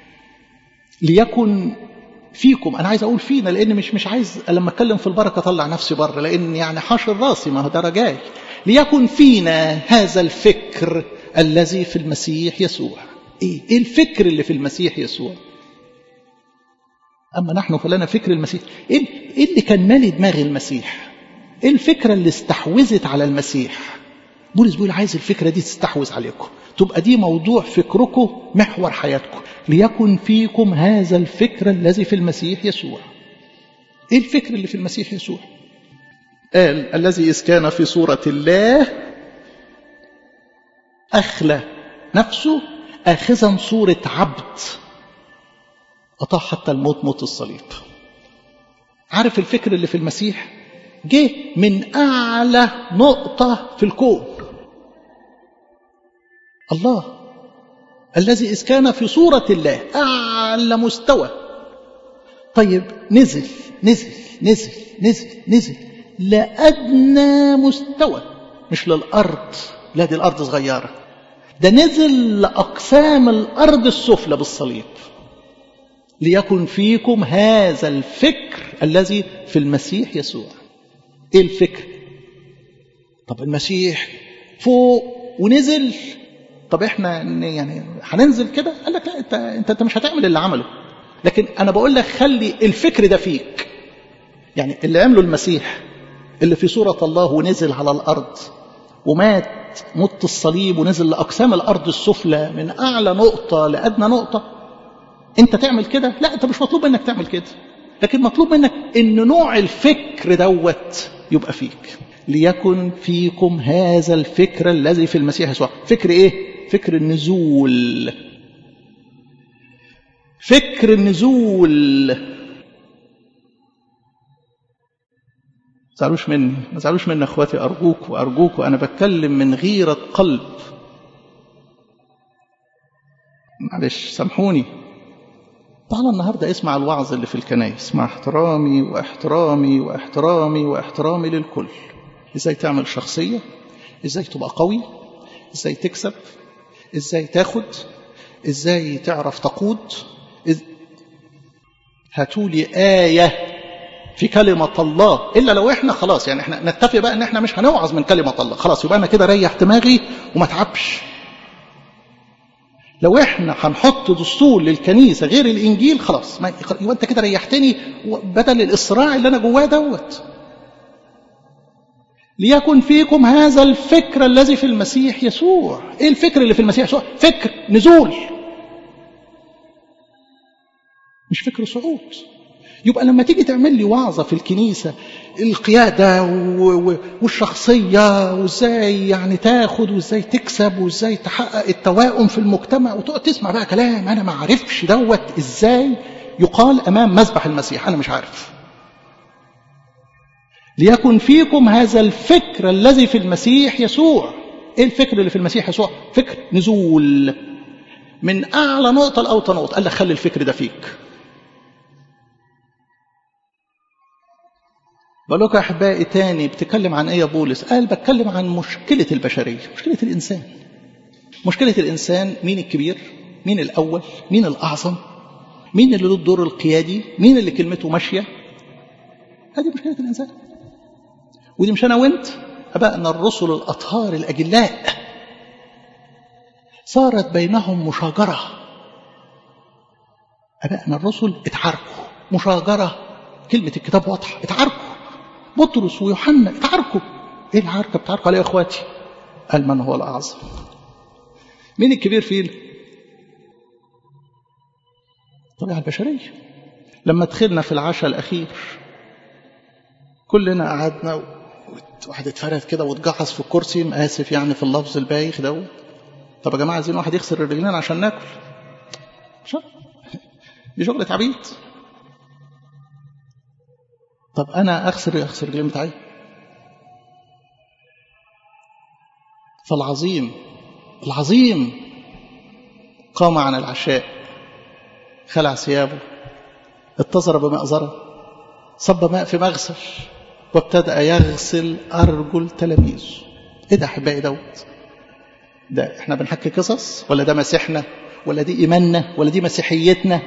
ليكن فيكم انا عايز اقول فينا لان مش مش عايز لما اتكلم في البركه اطلع نفسي بره لان يعني حاشر راسي ما هو ده رجاي ليكن فينا هذا الفكر الذي في المسيح يسوع ايه ايه الفكر اللي في المسيح يسوع اما نحن فلنا فكر المسيح ايه ايه اللي كان مالي دماغ المسيح ايه الفكره اللي استحوذت على المسيح بولس بيقول عايز الفكره دي تستحوذ عليكم تبقى دي موضوع فكركم محور حياتكم ليكن فيكم هذا الفكر الذي في المسيح يسوع ايه الفكر اللي في المسيح يسوع قال الذي إذ كان في صورة الله أخلى نفسه آخذا صورة عبد أطاع حتى الموت موت الصليب عارف الفكر اللي في المسيح جه من أعلى نقطة في الكون الله الذي إذ كان في صورة الله أعلى مستوى طيب نزل نزل نزل نزل نزل لأدنى مستوى مش للأرض لا دي الأرض صغيرة ده نزل لأقسام الأرض السفلى بالصليب ليكن فيكم هذا الفكر الذي في المسيح يسوع ايه الفكر طب المسيح فوق ونزل طب احنا يعني هننزل كده قال لك لا انت انت, انت مش هتعمل اللي عمله لكن انا بقول لك خلي الفكر ده فيك يعني اللي عمله المسيح اللي في صورة الله ونزل على الأرض ومات مت الصليب ونزل لأقسام الأرض السفلى من أعلى نقطة لأدنى نقطة أنت تعمل كده لا أنت مش مطلوب منك تعمل كده لكن مطلوب منك إن نوع الفكر دوت يبقى فيك ليكن فيكم هذا الفكر الذي في المسيح يسوع فكر إيه؟ فكر النزول فكر النزول ما تزعلوش مني ما تزعلوش مني اخواتي ارجوك وارجوك وانا بتكلم من غيره قلب معلش سامحوني تعالى النهارده اسمع الوعظ اللي في الكنايس مع احترامي واحترامي واحترامي واحترامي للكل ازاي تعمل شخصيه ازاي تبقى قوي ازاي تكسب ازاي تاخد ازاي تعرف تقود إز... هاتولي آية في كلمة الله إلا لو إحنا خلاص يعني إحنا نتفق بقى إن إحنا مش هنوعظ من كلمة الله خلاص يبقى أنا كده ريح دماغي وما تعبش لو إحنا هنحط دستور للكنيسة غير الإنجيل خلاص ما يبقى أنت كده ريحتني بدل الإسراع اللي أنا جواه دوت ليكن فيكم هذا الفكر الذي في المسيح يسوع ايه الفكر اللي في المسيح يسوع فكر نزول مش فكر صعود يبقى لما تيجي تعمل لي وعظة في الكنيسة القيادة والشخصية وازاي يعني تاخد وازاي تكسب وازاي تحقق التوائم في المجتمع وتقعد تسمع بقى كلام انا ما عارفش دوت ازاي يقال امام مذبح المسيح انا مش عارف ليكن فيكم هذا الفكر الذي في المسيح يسوع ايه الفكر اللي في المسيح يسوع فكر نزول من اعلى نقطه لاوطى نقطه قال لك خلي الفكر ده فيك بقول لكم يا احبائي تاني بتكلم عن ايه يا بولس قال بتكلم عن مشكله البشريه مشكله الانسان مشكله الانسان مين الكبير مين الاول مين الاعظم مين اللي له الدور القيادي مين اللي كلمته ماشيه هذه مشكله الانسان ودي مش انا وانت ابائنا الرسل الاطهار الاجلاء صارت بينهم مشاجره ابائنا الرسل اتعاركوا مشاجره كلمه الكتاب واضحه اتعاركوا بطرس ويوحنا اتعاركوا ايه العركه بتعاركوا عليه يا اخواتي قال من هو الاعظم مين الكبير فينا الطبيعه البشريه لما دخلنا في العشاء الاخير كلنا قعدنا واحد اتفرد كده واتجعص في الكرسي اسف يعني في اللفظ البايخ دوت طب يا جماعه عايزين واحد يغسل الرجلين عشان ناكل شغل دي شغلة عبيد طب انا اغسل اغسل الرجلين بتاعي فالعظيم العظيم قام عن العشاء خلع ثيابه اتزر بمأزرة صب ماء في مغسل وابتدأ يغسل أرجل تلاميذه ايه ده احبائي دوت ده احنا بنحكي قصص ولا ده مسيحنا ولا دي ايماننا ولا دي مسيحيتنا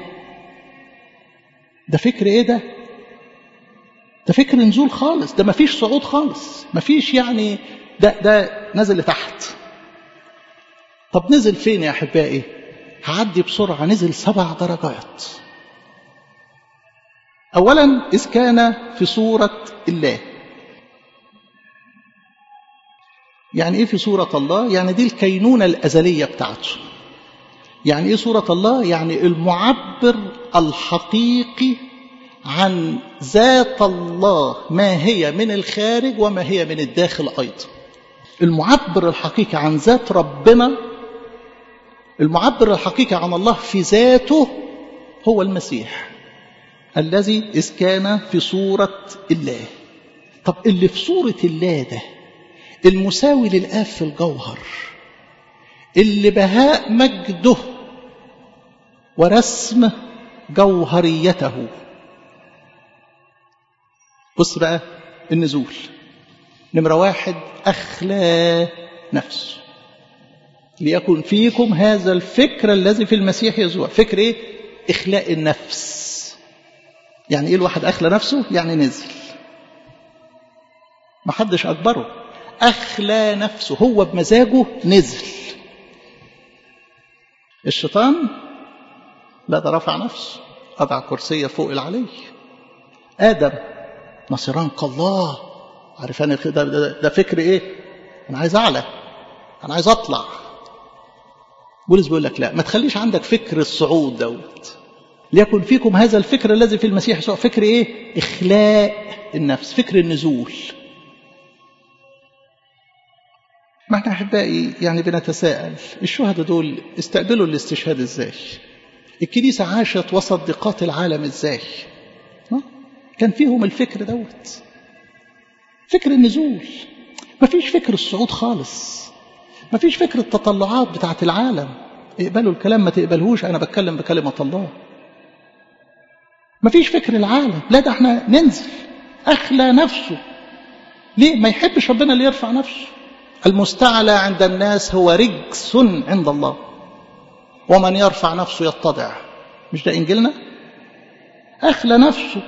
ده فكر ايه ده ده فكر نزول خالص ده مفيش صعود خالص مفيش يعني ده ده نزل لتحت طب نزل فين يا احبائي هعدي بسرعه نزل سبع درجات اولا اذ كان في صوره الله يعني ايه في صورة الله؟ يعني دي الكينونة الأزلية بتاعته. يعني ايه صورة الله؟ يعني المعبر الحقيقي عن ذات الله ما هي من الخارج وما هي من الداخل أيضا. المعبر الحقيقي عن ذات ربنا المعبر الحقيقي عن الله في ذاته هو المسيح الذي إذ كان في صورة الله. طب اللي في صورة الله ده المساوي للآب في الجوهر اللي بهاء مجده ورسم جوهريته بص بقى النزول نمرة واحد أخلى نفسه ليكن فيكم هذا الفكر الذي في المسيح يسوع فكر ايه إخلاء النفس يعني ايه الواحد أخلى نفسه يعني نزل محدش أكبره أخلى نفسه هو بمزاجه نزل الشيطان لا ده رفع نفسه أضع كرسية فوق العلي آدم نصران كالله عارف أنا ده, ده, ده فكر إيه أنا عايز أعلى أنا عايز أطلع بولس بيقول لك لا ما تخليش عندك فكر الصعود دوت ليكن فيكم هذا الفكر الذي في المسيح يسوع فكر إيه إخلاء النفس فكر النزول ما احنا احبائي يعني بنتساءل الشهداء دول استقبلوا الاستشهاد ازاي الكنيسة عاشت وسط ضيقات العالم ازاي كان فيهم الفكر دوت فكر النزول مفيش فكر الصعود خالص مفيش فكر التطلعات بتاعت العالم اقبلوا الكلام ما تقبلهوش انا بتكلم بكلمة الله مفيش فكر العالم لا ده احنا ننزل اخلى نفسه ليه ما يحبش ربنا اللي يرفع نفسه المستعلى عند الناس هو رجس عند الله ومن يرفع نفسه يتضع مش ده انجيلنا اخلى نفسه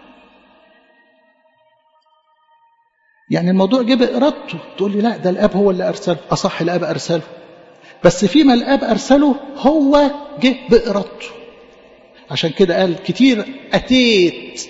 يعني الموضوع جه بإرادته تقول لي لا ده الاب هو اللي ارسله اصح الاب ارسله بس فيما الاب ارسله هو جه بإرادته عشان كده قال كتير اتيت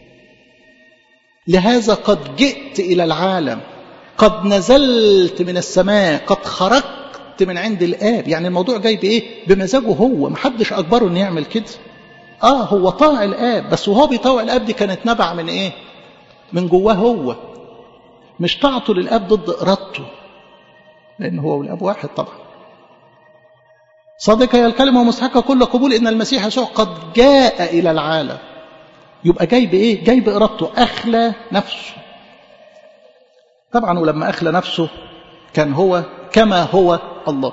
لهذا قد جئت الى العالم قد نزلت من السماء قد خرجت من عند الاب يعني الموضوع جاي بايه بمزاجه هو محدش اجبره انه يعمل كده اه هو طاع الاب بس وهو بيطاوع الاب دي كانت نبع من ايه من جواه هو مش طاعته للاب ضد ارادته لان هو والاب واحد طبعا صادقة هي الكلمة ومستحقة كل قبول إن المسيح يسوع قد جاء إلى العالم يبقى جاي بإيه؟ جاي بإرادته أخلى نفسه طبعا ولما أخلى نفسه كان هو كما هو الله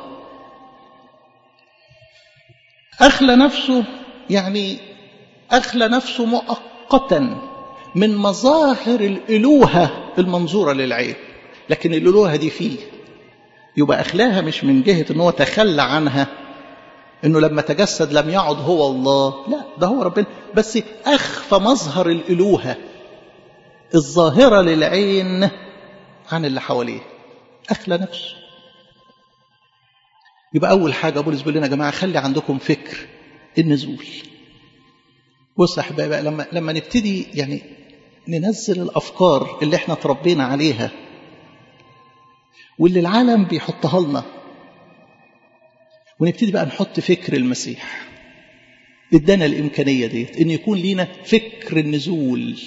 أخلى نفسه يعني أخلى نفسه مؤقتا من مظاهر الألوهة المنظورة للعين لكن الألوهة دي فيه يبقى أخلاها مش من جهة أنه هو تخلى عنها انه لما تجسد لم يعد هو الله لا ده هو ربنا بس اخفى مظهر الالوهه الظاهره للعين عن اللي حواليه اخلى نفسه يبقى اول حاجه بولس بيقول لنا يا جماعه خلي عندكم فكر النزول بص يا احبائي بقى لما لما نبتدي يعني ننزل الافكار اللي احنا تربينا عليها واللي العالم بيحطها لنا ونبتدي بقى نحط فكر المسيح ادانا الامكانيه ديت ان يكون لينا فكر النزول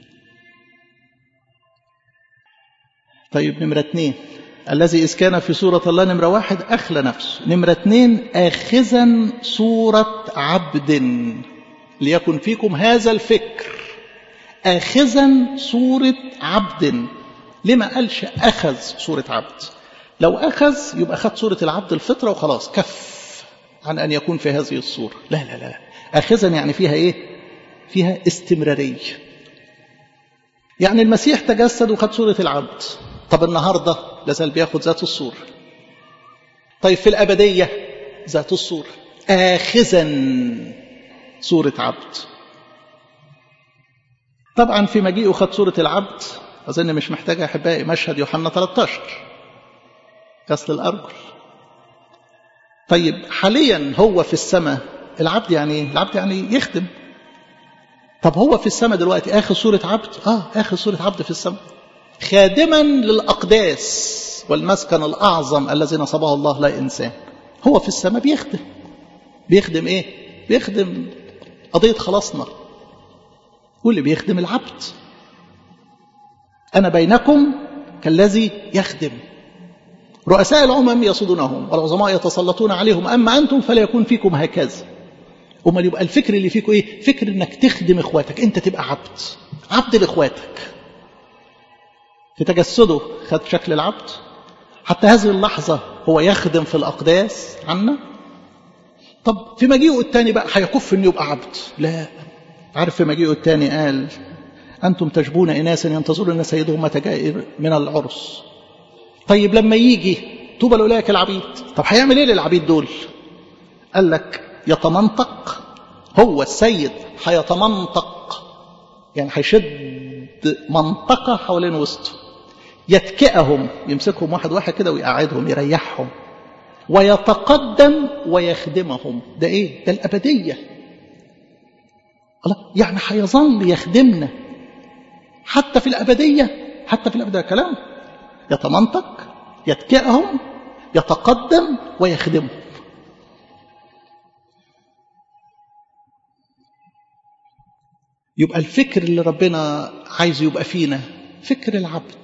طيب نمرة اتنين الذي إذ كان في صورة الله نمرة واحد أخلى نفسه نمرة اتنين آخذا صورة عبد ليكن فيكم هذا الفكر آخذا صورة عبد لما قالش أخذ صورة عبد لو أخذ يبقى أخذ صورة العبد الفطرة وخلاص كف عن أن يكون في هذه الصورة لا لا لا أخذا يعني فيها إيه فيها استمرارية يعني المسيح تجسد وخد صورة العبد طب النهاردة لازال بياخد ذات الصورة طيب في الأبدية ذات الصورة آخذا صورة عبد طبعا في مجيئه خد صورة العبد أظن مش محتاجة أحبائي مشهد يوحنا 13 غسل الأرجل طيب حاليا هو في السماء العبد يعني العبد يعني يخدم طب هو في السماء دلوقتي آخر صورة عبد آه آخر صورة عبد في السماء خادما للأقداس والمسكن الأعظم الذي نصبه الله لا إنسان هو في السماء بيخدم بيخدم إيه بيخدم قضية خلاصنا واللي بيخدم العبد أنا بينكم كالذي يخدم رؤساء الأمم يصدونهم والعظماء يتسلطون عليهم أما أنتم فلا يكون فيكم هكذا امال يبقى الفكر اللي فيكم ايه فكر انك تخدم اخواتك انت تبقى عبد عبد لاخواتك في تجسده خد شكل العبد حتى هذه اللحظة هو يخدم في الأقداس عنا طب في مجيئه الثاني بقى هيكف انه يبقى عبد لا عارف في مجيئه الثاني قال أنتم تجبون إناسا ينتظرون سيدهم متى جاء من العرس طيب لما يجي طوبى لأولئك العبيد طب هيعمل ايه للعبيد دول قال لك يتمنطق هو السيد هيتمنطق يعني هيشد منطقة حوالين وسطه يتكئهم يمسكهم واحد واحد كده ويقعدهم يريحهم ويتقدم ويخدمهم ده ايه ده الأبدية الله يعني هيظل يخدمنا حتى في الأبدية حتى في الأبدية كلام يتمنطق يتكئهم يتقدم ويخدمهم يبقى الفكر اللي ربنا عايزه يبقى فينا فكر العبد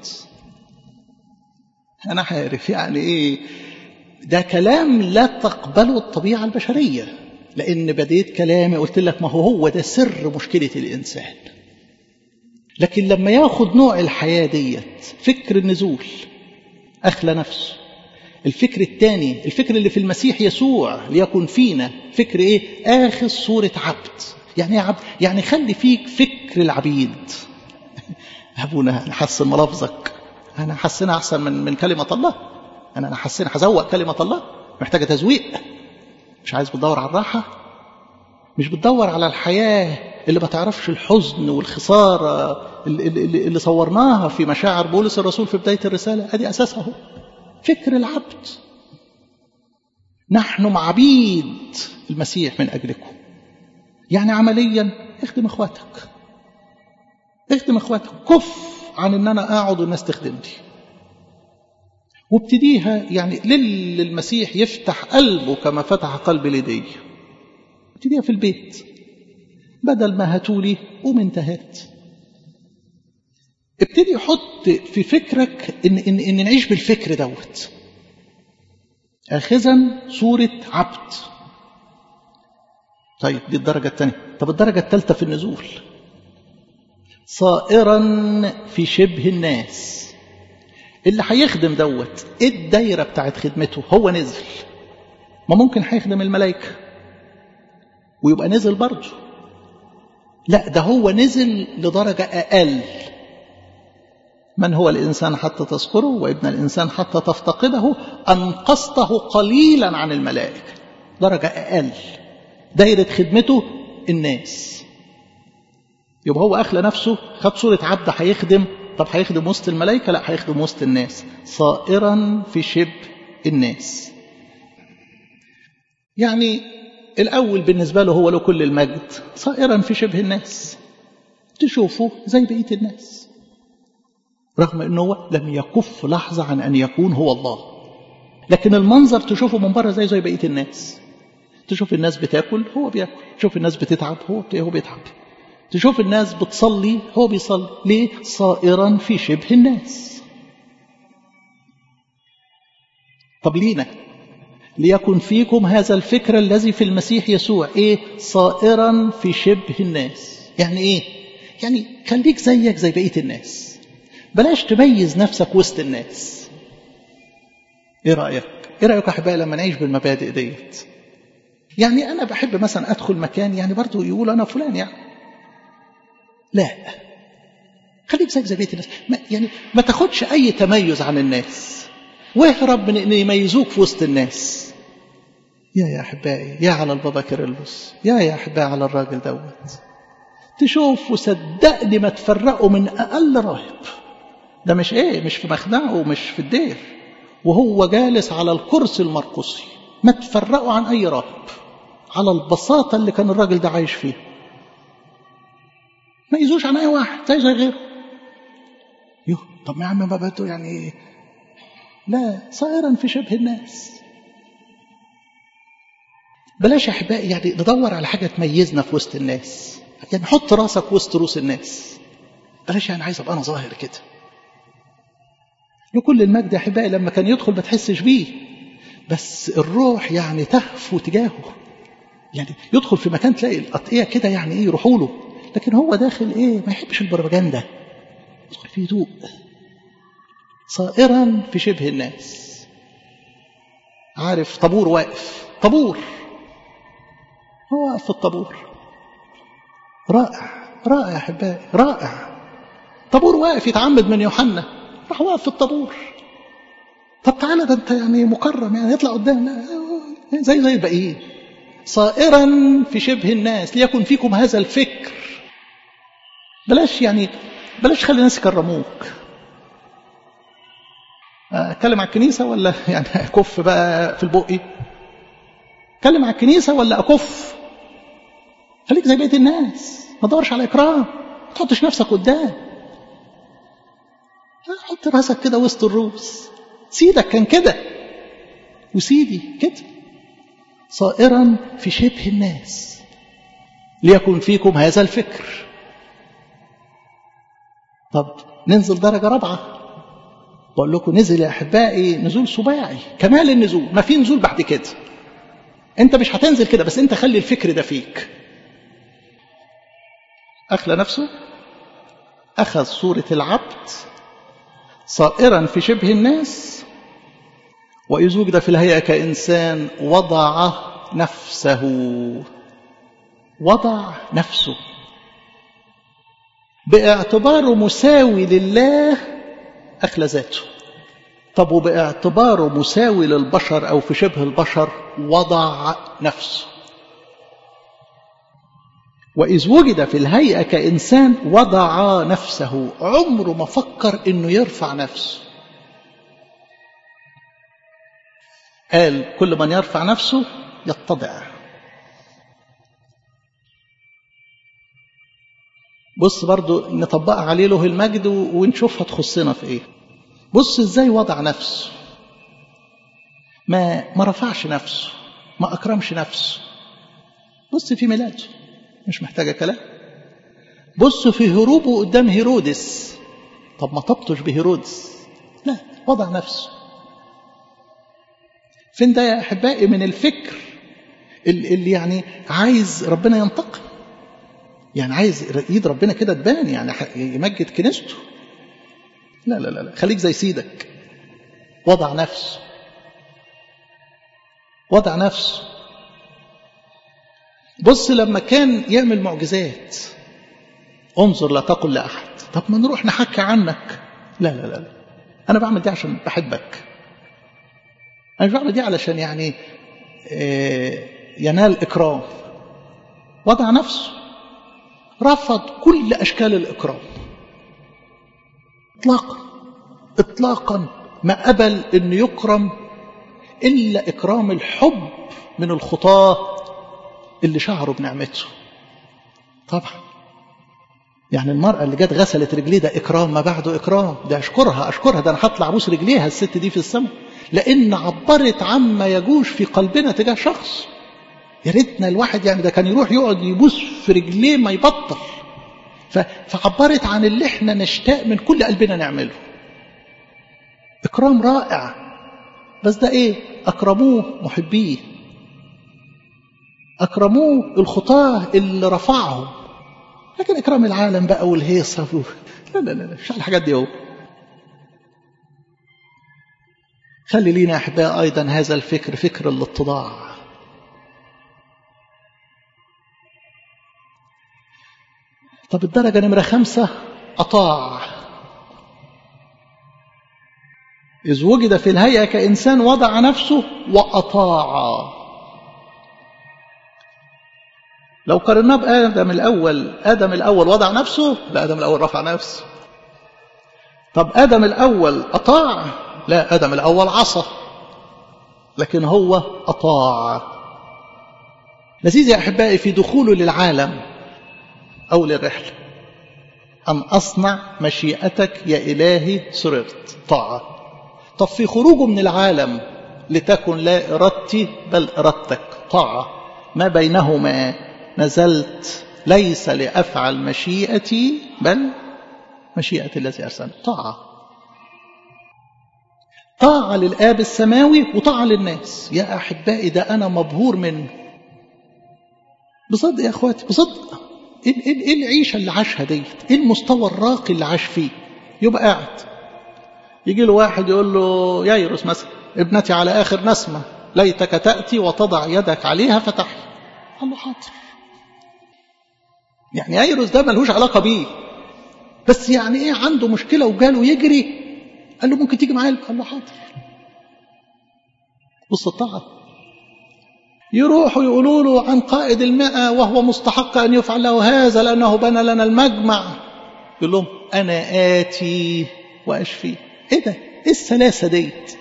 أنا عارف يعني إيه ده كلام لا تقبله الطبيعة البشرية لأن بديت كلامي قلت لك ما هو هو ده سر مشكلة الإنسان لكن لما ياخد نوع الحياة ديت فكر النزول أخلى نفسه الفكر الثاني الفكر اللي في المسيح يسوع ليكن فينا فكر ايه اخذ صورة عبد يعني ايه عبد يعني خلي فيك فكر العبيد ابونا نحسن ملفظك انا حسنها احسن من من كلمة الله انا انا حسنها هزوق كلمة الله محتاجة تزويق مش عايز بتدور على الراحة مش بتدور على الحياة اللي ما تعرفش الحزن والخسارة اللي, اللي, اللي صورناها في مشاعر بولس الرسول في بداية الرسالة ادي اساسها هو فكر العبد نحن معبيد المسيح من أجلكم يعني عمليا اخدم اخواتك اخدم اخواتك كف عن ان انا اقعد والناس تخدمني وابتديها يعني للمسيح يفتح قلبه كما فتح قلب لدي ابتديها في البيت بدل ما هاتولي قوم انتهت ابتدي حط في فكرك ان, إن, إن نعيش بالفكر دوت اخذا صورة عبد طيب دي الدرجة الثانية طب الدرجة الثالثة في النزول صائرا في شبه الناس اللي هيخدم دوت ايه الدايرة بتاعت خدمته هو نزل ما ممكن هيخدم الملائكة ويبقى نزل برضه لا ده هو نزل لدرجة أقل من هو الإنسان حتى تذكره وابن الإنسان حتى تفتقده أنقصته قليلا عن الملائكة درجة أقل دايرة خدمته الناس يبقى هو أخلى نفسه خد صورة عبد هيخدم طب هيخدم وسط الملائكة لا هيخدم وسط الناس صائرا في شبه الناس يعني الأول بالنسبة له هو له كل المجد صائرا في شبه الناس تشوفه زي بقية الناس رغم أنه لم يكف لحظة عن أن يكون هو الله لكن المنظر تشوفه من بره زي زي بقية الناس تشوف الناس بتاكل هو بياكل تشوف الناس بتتعب هو هو بيتعب تشوف الناس بتصلي هو بيصلي ليه صائرا في شبه الناس طب لينا ليكن فيكم هذا الفكر الذي في المسيح يسوع ايه صائرا في شبه الناس يعني ايه يعني خليك زيك زي بقيه الناس بلاش تميز نفسك وسط الناس ايه رايك ايه رايك احبائي لما نعيش بالمبادئ ديت يعني انا بحب مثلا ادخل مكان يعني برضه يقول انا فلان يعني لا خليك زيك زي بقيه الناس ما يعني ما تاخدش اي تميز عن الناس واهرب من ان يميزوك في وسط الناس يا يا احبائي يا على البابا كيرلس يا يا احبائي على الراجل دوت تشوف وصدقني ما تفرقوا من اقل راهب ده مش ايه مش في مخدعه ومش في الدير وهو جالس على الكرسي المرقصي ما تفرقوا عن اي راهب على البساطه اللي كان الراجل ده عايش فيها ما يزوش عن اي واحد زي زي غيره يوه طب ما يا عم باباته يعني لا صائرا في شبه الناس بلاش يا احبائي يعني ندور على حاجه تميزنا في وسط الناس يعني حط راسك وسط روس الناس بلاش يعني عايز ابقى انا ظاهر كده لكل المجد يا احبائي لما كان يدخل ما تحسش بيه بس الروح يعني تهفو تجاهه يعني يدخل في مكان تلاقي الأطقية كده يعني ايه يروحوا له لكن هو داخل ايه ما يحبش البروباجندا يدخل في هدوء صائرا في شبه الناس عارف طابور واقف طابور هو واقف في الطابور رائع رائع يا احبائي رائع طابور واقف يتعمد من يوحنا راح واقف في الطابور طب تعالى ده انت يعني مكرم يعني يطلع قدام لا زي زي الباقيين صائرا في شبه الناس ليكن فيكم هذا الفكر بلاش يعني بلاش خلي الناس يكرموك اتكلم على الكنيسه ولا يعني اكف بقى في البقي اتكلم على الكنيسه ولا اكف خليك زي بقيه الناس ما تدورش على اكرام ما تحطش نفسك قدام حط راسك كده وسط الروس سيدك كان كده وسيدي كده صائرا في شبه الناس ليكن فيكم هذا الفكر طب ننزل درجة رابعة بقول لكم نزل يا أحبائي نزول سباعي كمال النزول ما في نزول بعد كده انت مش هتنزل كده بس انت خلي الفكر ده فيك اخلى نفسه اخذ صورة العبد صائرا في شبه الناس وإذ وجد في الهيئة كإنسان وضع نفسه وضع نفسه باعتباره مساوي لله أخلى ذاته طب وباعتباره مساوي للبشر أو في شبه البشر وضع نفسه وإذ وجد في الهيئة كإنسان وضع نفسه عمره ما فكر إنه يرفع نفسه قال كل من يرفع نفسه يتضع بص برضو نطبقها عليه له المجد ونشوفها تخصنا في ايه بص ازاي وضع نفسه ما ما رفعش نفسه ما اكرمش نفسه بص في ميلاده مش محتاجه كلام بص في هروبه قدام هيرودس طب ما تبطش بهيرودس لا وضع نفسه فين ده يا احبائي من الفكر اللي يعني عايز ربنا ينتقم يعني عايز ايد ربنا كده تبان يعني يمجد كنيسته لا لا لا خليك زي سيدك وضع نفسه وضع نفسه بص لما كان يعمل معجزات انظر لا تقل لأحد طب ما نروح نحكي عنك لا لا لا أنا بعمل دي عشان بحبك أنا مش بعمل دي علشان يعني ينال إكرام وضع نفسه رفض كل أشكال الإكرام إطلاقا إطلاقا ما قبل أن يكرم إلا إكرام الحب من الخطاة اللي شعروا بنعمته طبعا يعني المرأة اللي جت غسلت رجليه ده إكرام ما بعده إكرام ده أشكرها أشكرها ده أنا هطلع أبوس رجليها الست دي في السماء لأن عبرت عما يجوش في قلبنا تجاه شخص يا ريتنا الواحد يعني ده كان يروح يقعد يبوس في رجليه ما يبطل فعبرت عن اللي احنا نشتاق من كل قلبنا نعمله إكرام رائع بس ده إيه أكرموه محبيه أكرموه الخطاة اللي رفعهم لكن إكرام العالم بقى والهيصة لا لا لا مش على الحاجات دي هو خلي لينا أحباء أيضا هذا الفكر فكر الاتضاع طب الدرجة نمرة خمسة أطاع إذ وجد في الهيئة كإنسان وضع نفسه وأطاع لو قارناه بآدم الأول آدم الأول وضع نفسه لا آدم الأول رفع نفسه طب آدم الأول أطاع لا آدم الأول عصى لكن هو أطاع لذيذ يا أحبائي في دخوله للعالم أو للرحلة أن أصنع مشيئتك يا إلهي سررت طاعة طب في خروجه من العالم لتكن لا إرادتي بل إرادتك طاعة ما بينهما نزلت ليس لأفعل مشيئتي بل مشيئة الذي أرسل طاعة طاعة للآب السماوي وطاعة للناس يا أحبائي ده أنا مبهور منه بصدق يا أخواتي بصدق إيه, إيه, إيه العيشة اللي عاشها ديت إيه المستوى الراقي اللي عاش فيه يبقى قاعد يجي له واحد يقول له يايرس مثلا ابنتي على آخر نسمة ليتك تأتي وتضع يدك عليها فتحي قال له حاضر يعني يايرس ده ملهوش علاقة بيه بس يعني ايه عنده مشكلة وجاله يجري قال له ممكن تيجي معايا قال له حاضر بص الطاعة يروحوا يقولوا له عن قائد المئة وهو مستحق أن يفعل له هذا لأنه بنى لنا المجمع يقول لهم أنا آتي وأشفي إيه ده إيه السلاسة ديت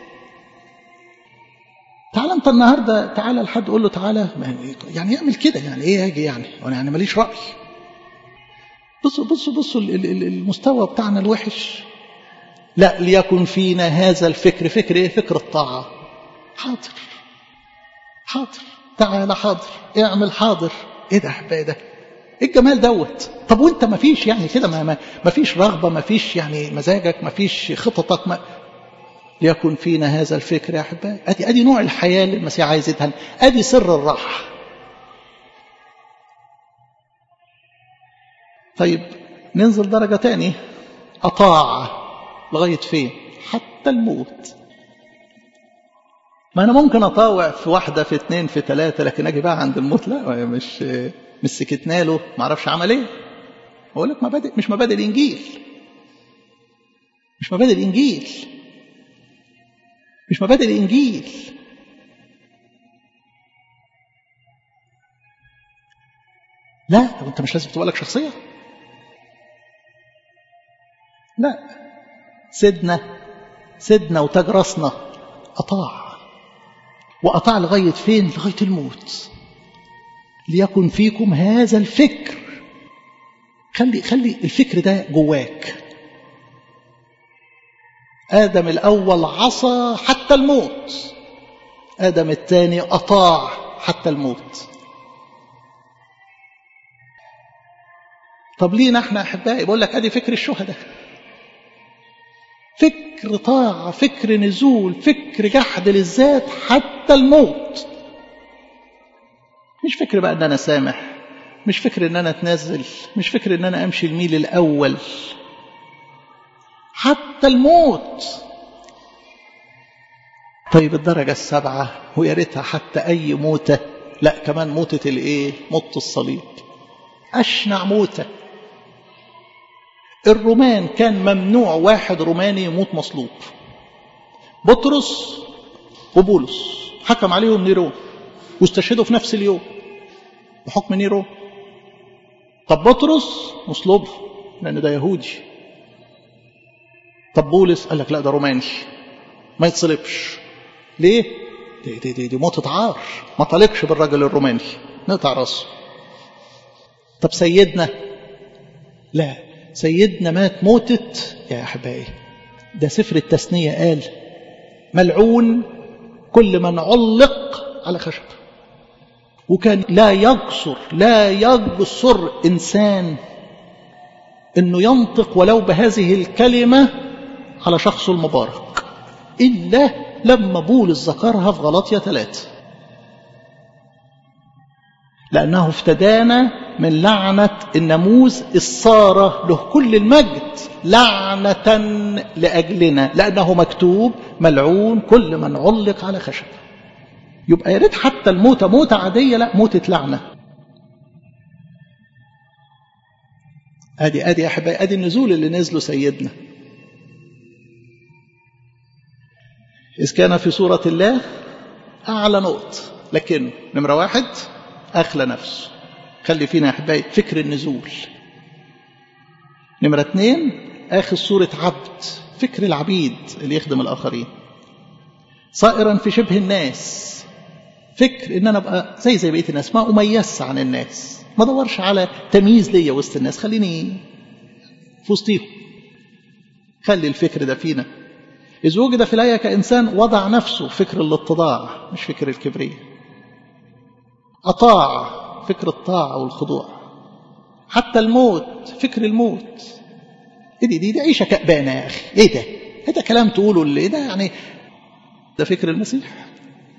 تعال أنت النهاردة تعالى لحد قول له تعالى يعني يعمل كده يعني إيه يجي يعني وأنا يعني ماليش رأي بصوا بصوا بصوا المستوى بتاعنا الوحش لا ليكن فينا هذا الفكر فكر ايه فكر الطاعة حاضر حاضر تعالى حاضر اعمل حاضر ايه ده احبائي ده ايه الجمال دوت طب وانت ما فيش يعني كده ما, ما, ما فيش رغبة ما فيش يعني مزاجك ما فيش خططك ما ليكن فينا هذا الفكر يا أحبائي أدي, أدي نوع الحياة اللي المسيح عايز يدهن أدي سر الراحة طيب ننزل درجة تاني أطاع لغاية فين حتى الموت ما أنا ممكن أطاوع في واحدة في اتنين في تلاتة لكن أجي بقى عند الموت لا مش مش سكتنا له ما اعرفش عمل ايه أقول لك مبادئ مش مبادئ الإنجيل مش مبادئ الإنجيل مش مبادئ الإنجيل لا طب أنت مش لازم تبقى لك شخصية لا سيدنا سيدنا وتاج راسنا أطاع وأطاع لغاية فين لغاية الموت ليكن فيكم هذا الفكر خلي خلي الفكر ده جواك آدم الأول عصى حتى الموت آدم الثاني أطاع حتى الموت طب لينا احنا أحبائي بقول لك أدي فكر الشهداء فكر طاعة فكر نزول فكر جحد للذات حتى الموت مش فكر بقى ان انا سامح مش فكر ان انا اتنزل مش فكر ان انا امشي الميل الاول حتى الموت طيب الدرجة السبعة ويا ريتها حتى أي موتة لا كمان موتة الإيه؟ موت الصليب أشنع موتة الرومان كان ممنوع واحد روماني يموت مصلوب بطرس وبولس حكم عليهم نيرون واستشهدوا في نفس اليوم بحكم نيرون طب بطرس مصلوب لأن ده يهودي طب بولس قال لك لا ده روماني ما يتصلبش ليه؟ دي, دي, دي, دي موتة عار ما طلقش بالراجل الروماني نقطع راسه طب سيدنا لا سيدنا مات موتة يا أحبائي ده سفر التثنية قال ملعون كل من علق على خشب وكان لا يقصر لا يقصر إنسان أنه ينطق ولو بهذه الكلمة على شخصه المبارك إلا لما بولس ذكرها في غلطية ثلاثة لأنه افتدانا من لعنة الناموس الصارة له كل المجد لعنة لأجلنا لأنه مكتوب ملعون كل من علق على خشب يبقى يا ريت حتى الموتة موتة عادية لا موتة لعنة ادي ادي يا احبائي ادي النزول اللي نزلوا سيدنا إذ كان في صورة الله أعلى نقط لكن نمرة واحد أخلى نفسه خلي فينا يا أحبائي فكر النزول نمرة اثنين آخذ صورة عبد فكر العبيد اللي يخدم الآخرين صائرا في شبه الناس فكر ان انا ابقى زي زي بقيه الناس ما اميز عن الناس ما ادورش على تمييز ليا وسط الناس خليني في وسطيهم خلي الفكر ده فينا إذ وجد في الآية كإنسان وضع نفسه فكر الاتضاع مش فكر الكبرية أطاع فكر الطاعة والخضوع حتى الموت فكر الموت إيه دي دي, دي عيشة كأبانة يا أخي إيه ده إيه ده كلام تقوله اللي إيه ده يعني ده فكر المسيح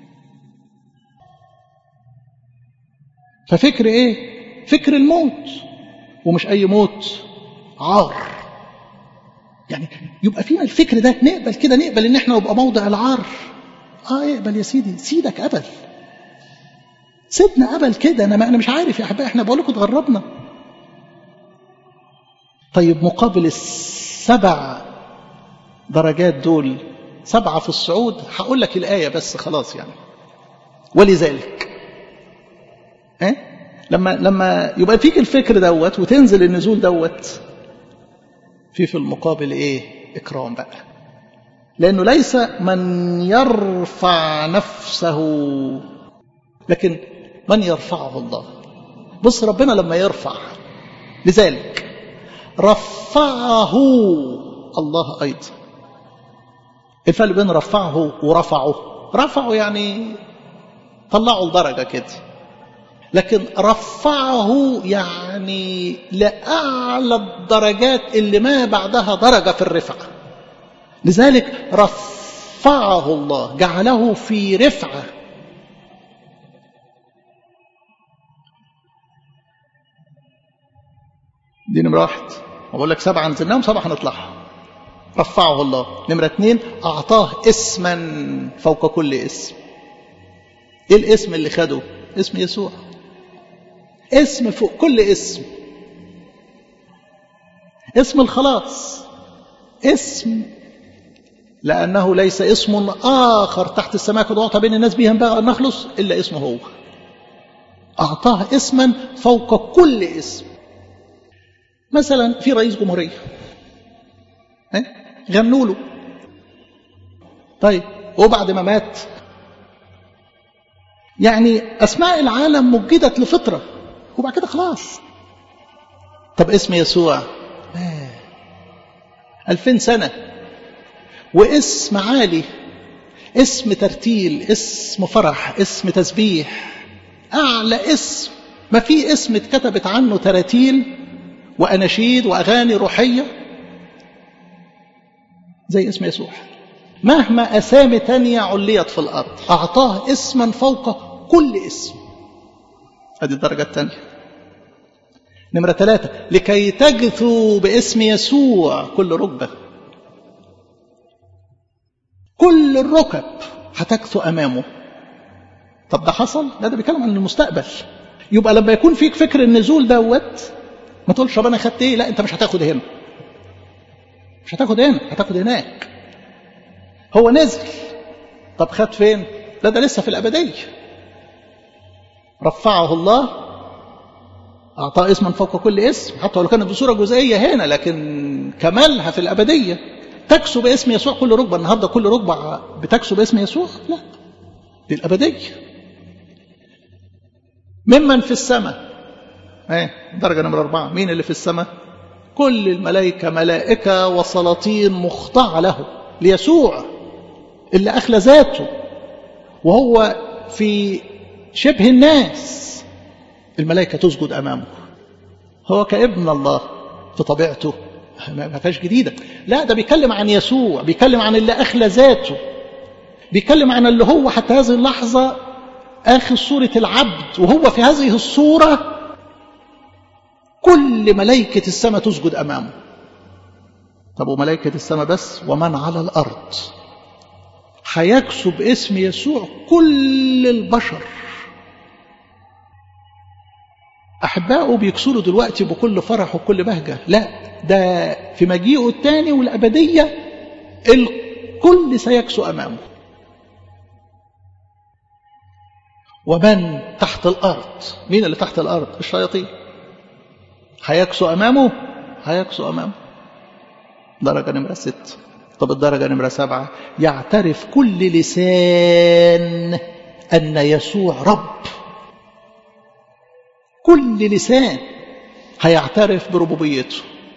ففكر إيه فكر الموت ومش أي موت عار يعني يبقى فينا الفكر ده نقبل كده نقبل ان احنا نبقى موضع العار اه اقبل يا سيدي سيدك قبل سيدنا قبل كده انا ما انا مش عارف يا احبائي احنا بقول لكم اتغربنا طيب مقابل السبع درجات دول سبعة في الصعود هقول لك الآية بس خلاص يعني ولذلك اه؟ لما لما يبقى فيك الفكر دوت وتنزل النزول دوت في في المقابل ايه اكرام بقى لانه ليس من يرفع نفسه لكن من يرفعه الله بص ربنا لما يرفع لذلك رفعه الله ايضا الفرق بين رفعه ورفعه رفعه يعني طلعه لدرجه كده لكن رفعه يعني لأعلى الدرجات اللي ما بعدها درجة في الرفعة لذلك رفعه الله جعله في رفعة دي نمرة واحد أقول لك سبعة نزلناهم سبعة هنطلعها رفعه الله نمرة اتنين أعطاه اسما فوق كل اسم إيه الاسم اللي خده اسم يسوع اسم فوق كل اسم اسم الخلاص اسم لأنه ليس اسم آخر تحت السماء قد أعطى بين الناس به ينبغي أن نخلص إلا اسمه هو أعطاه اسما فوق كل اسم مثلا في رئيس جمهورية غنوا له طيب وبعد ما مات يعني أسماء العالم مجدت لفطرة وبعد كده خلاص طب اسم يسوع آه. ألفين سنة واسم عالي اسم ترتيل اسم فرح اسم تسبيح أعلى اسم ما في اسم اتكتبت عنه تراتيل وأناشيد وأغاني روحية زي اسم يسوع مهما أسامي تانية عليت في الأرض أعطاه اسما فوق كل اسم هذه الدرجة الثانية نمرة ثلاثة لكي تجثوا باسم يسوع كل ركبة كل الركب هتجثو أمامه طب ده حصل؟ لا ده بيتكلم عن المستقبل يبقى لما يكون فيك فكر النزول دوت ما تقولش طب انا خدت ايه؟ لا انت مش هتاخد هنا مش هتاخد هنا هتاخد هناك هو نزل طب خد فين؟ لا ده لسه في الأبدية رفعه الله أعطاه اسما فوق كل اسم حتى ولو كانت بصورة جزئية هنا لكن كمالها في الأبدية تكسو باسم يسوع كل ركبة النهاردة كل ركبة بتكسو باسم يسوع لا دي الأبدية ممن في السماء ايه درجة نمرة أربعة مين اللي في السماء كل الملائكة ملائكة وسلاطين مخضعة له ليسوع اللي أخلى ذاته وهو في شبه الناس الملائكة تسجد أمامه هو كابن الله في طبيعته ما فيهاش جديدة لا ده بيتكلم عن يسوع بيتكلم عن اللي أخلى ذاته بيتكلم عن اللي هو حتى هذه اللحظة آخر صورة العبد وهو في هذه الصورة كل ملائكة السماء تسجد أمامه طب وملائكة السماء بس ومن على الأرض هيكسب باسم يسوع كل البشر أحبائه بيكسروا دلوقتي بكل فرح وكل بهجة لا ده في مجيئه الثاني والأبدية الكل سيكسو أمامه ومن تحت الأرض مين اللي تحت الأرض الشياطين هيكسو أمامه هيكسو أمامه درجة نمرة ست طب الدرجة نمرة سبعة يعترف كل لسان أن يسوع رب كل لسان هيعترف بربوبيته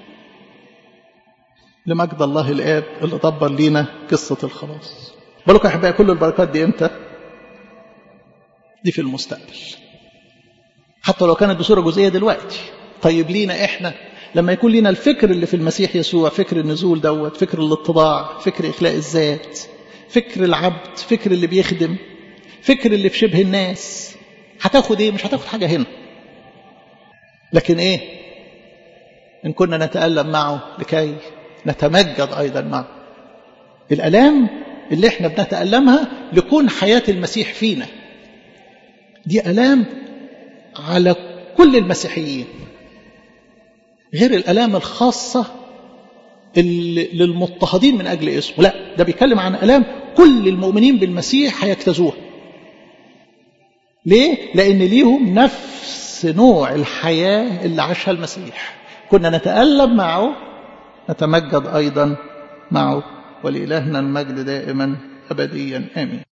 لمجد الله الآب اللي دبر لينا قصة الخلاص بالك يا أحبائي كل البركات دي إمتى؟ دي في المستقبل حتى لو كانت بصورة جزئية دلوقتي طيب لينا إحنا لما يكون لنا الفكر اللي في المسيح يسوع فكر النزول دوت فكر الاتضاع فكر إخلاء الذات فكر العبد فكر اللي بيخدم فكر اللي في شبه الناس هتاخد ايه مش هتاخد حاجة هنا لكن ايه ان كنا نتألم معه لكي نتمجد ايضا معه الالام اللي احنا بنتألمها لكون حياة المسيح فينا دي الام على كل المسيحيين غير الالام الخاصة للمضطهدين من اجل اسمه لا ده بيتكلم عن الام كل المؤمنين بالمسيح هيجتازوها ليه لان ليهم نفس نوع الحياة اللي عاشها المسيح كنا نتألم معه نتمجد أيضا معه ولإلهنا المجد دائما أبديا آمين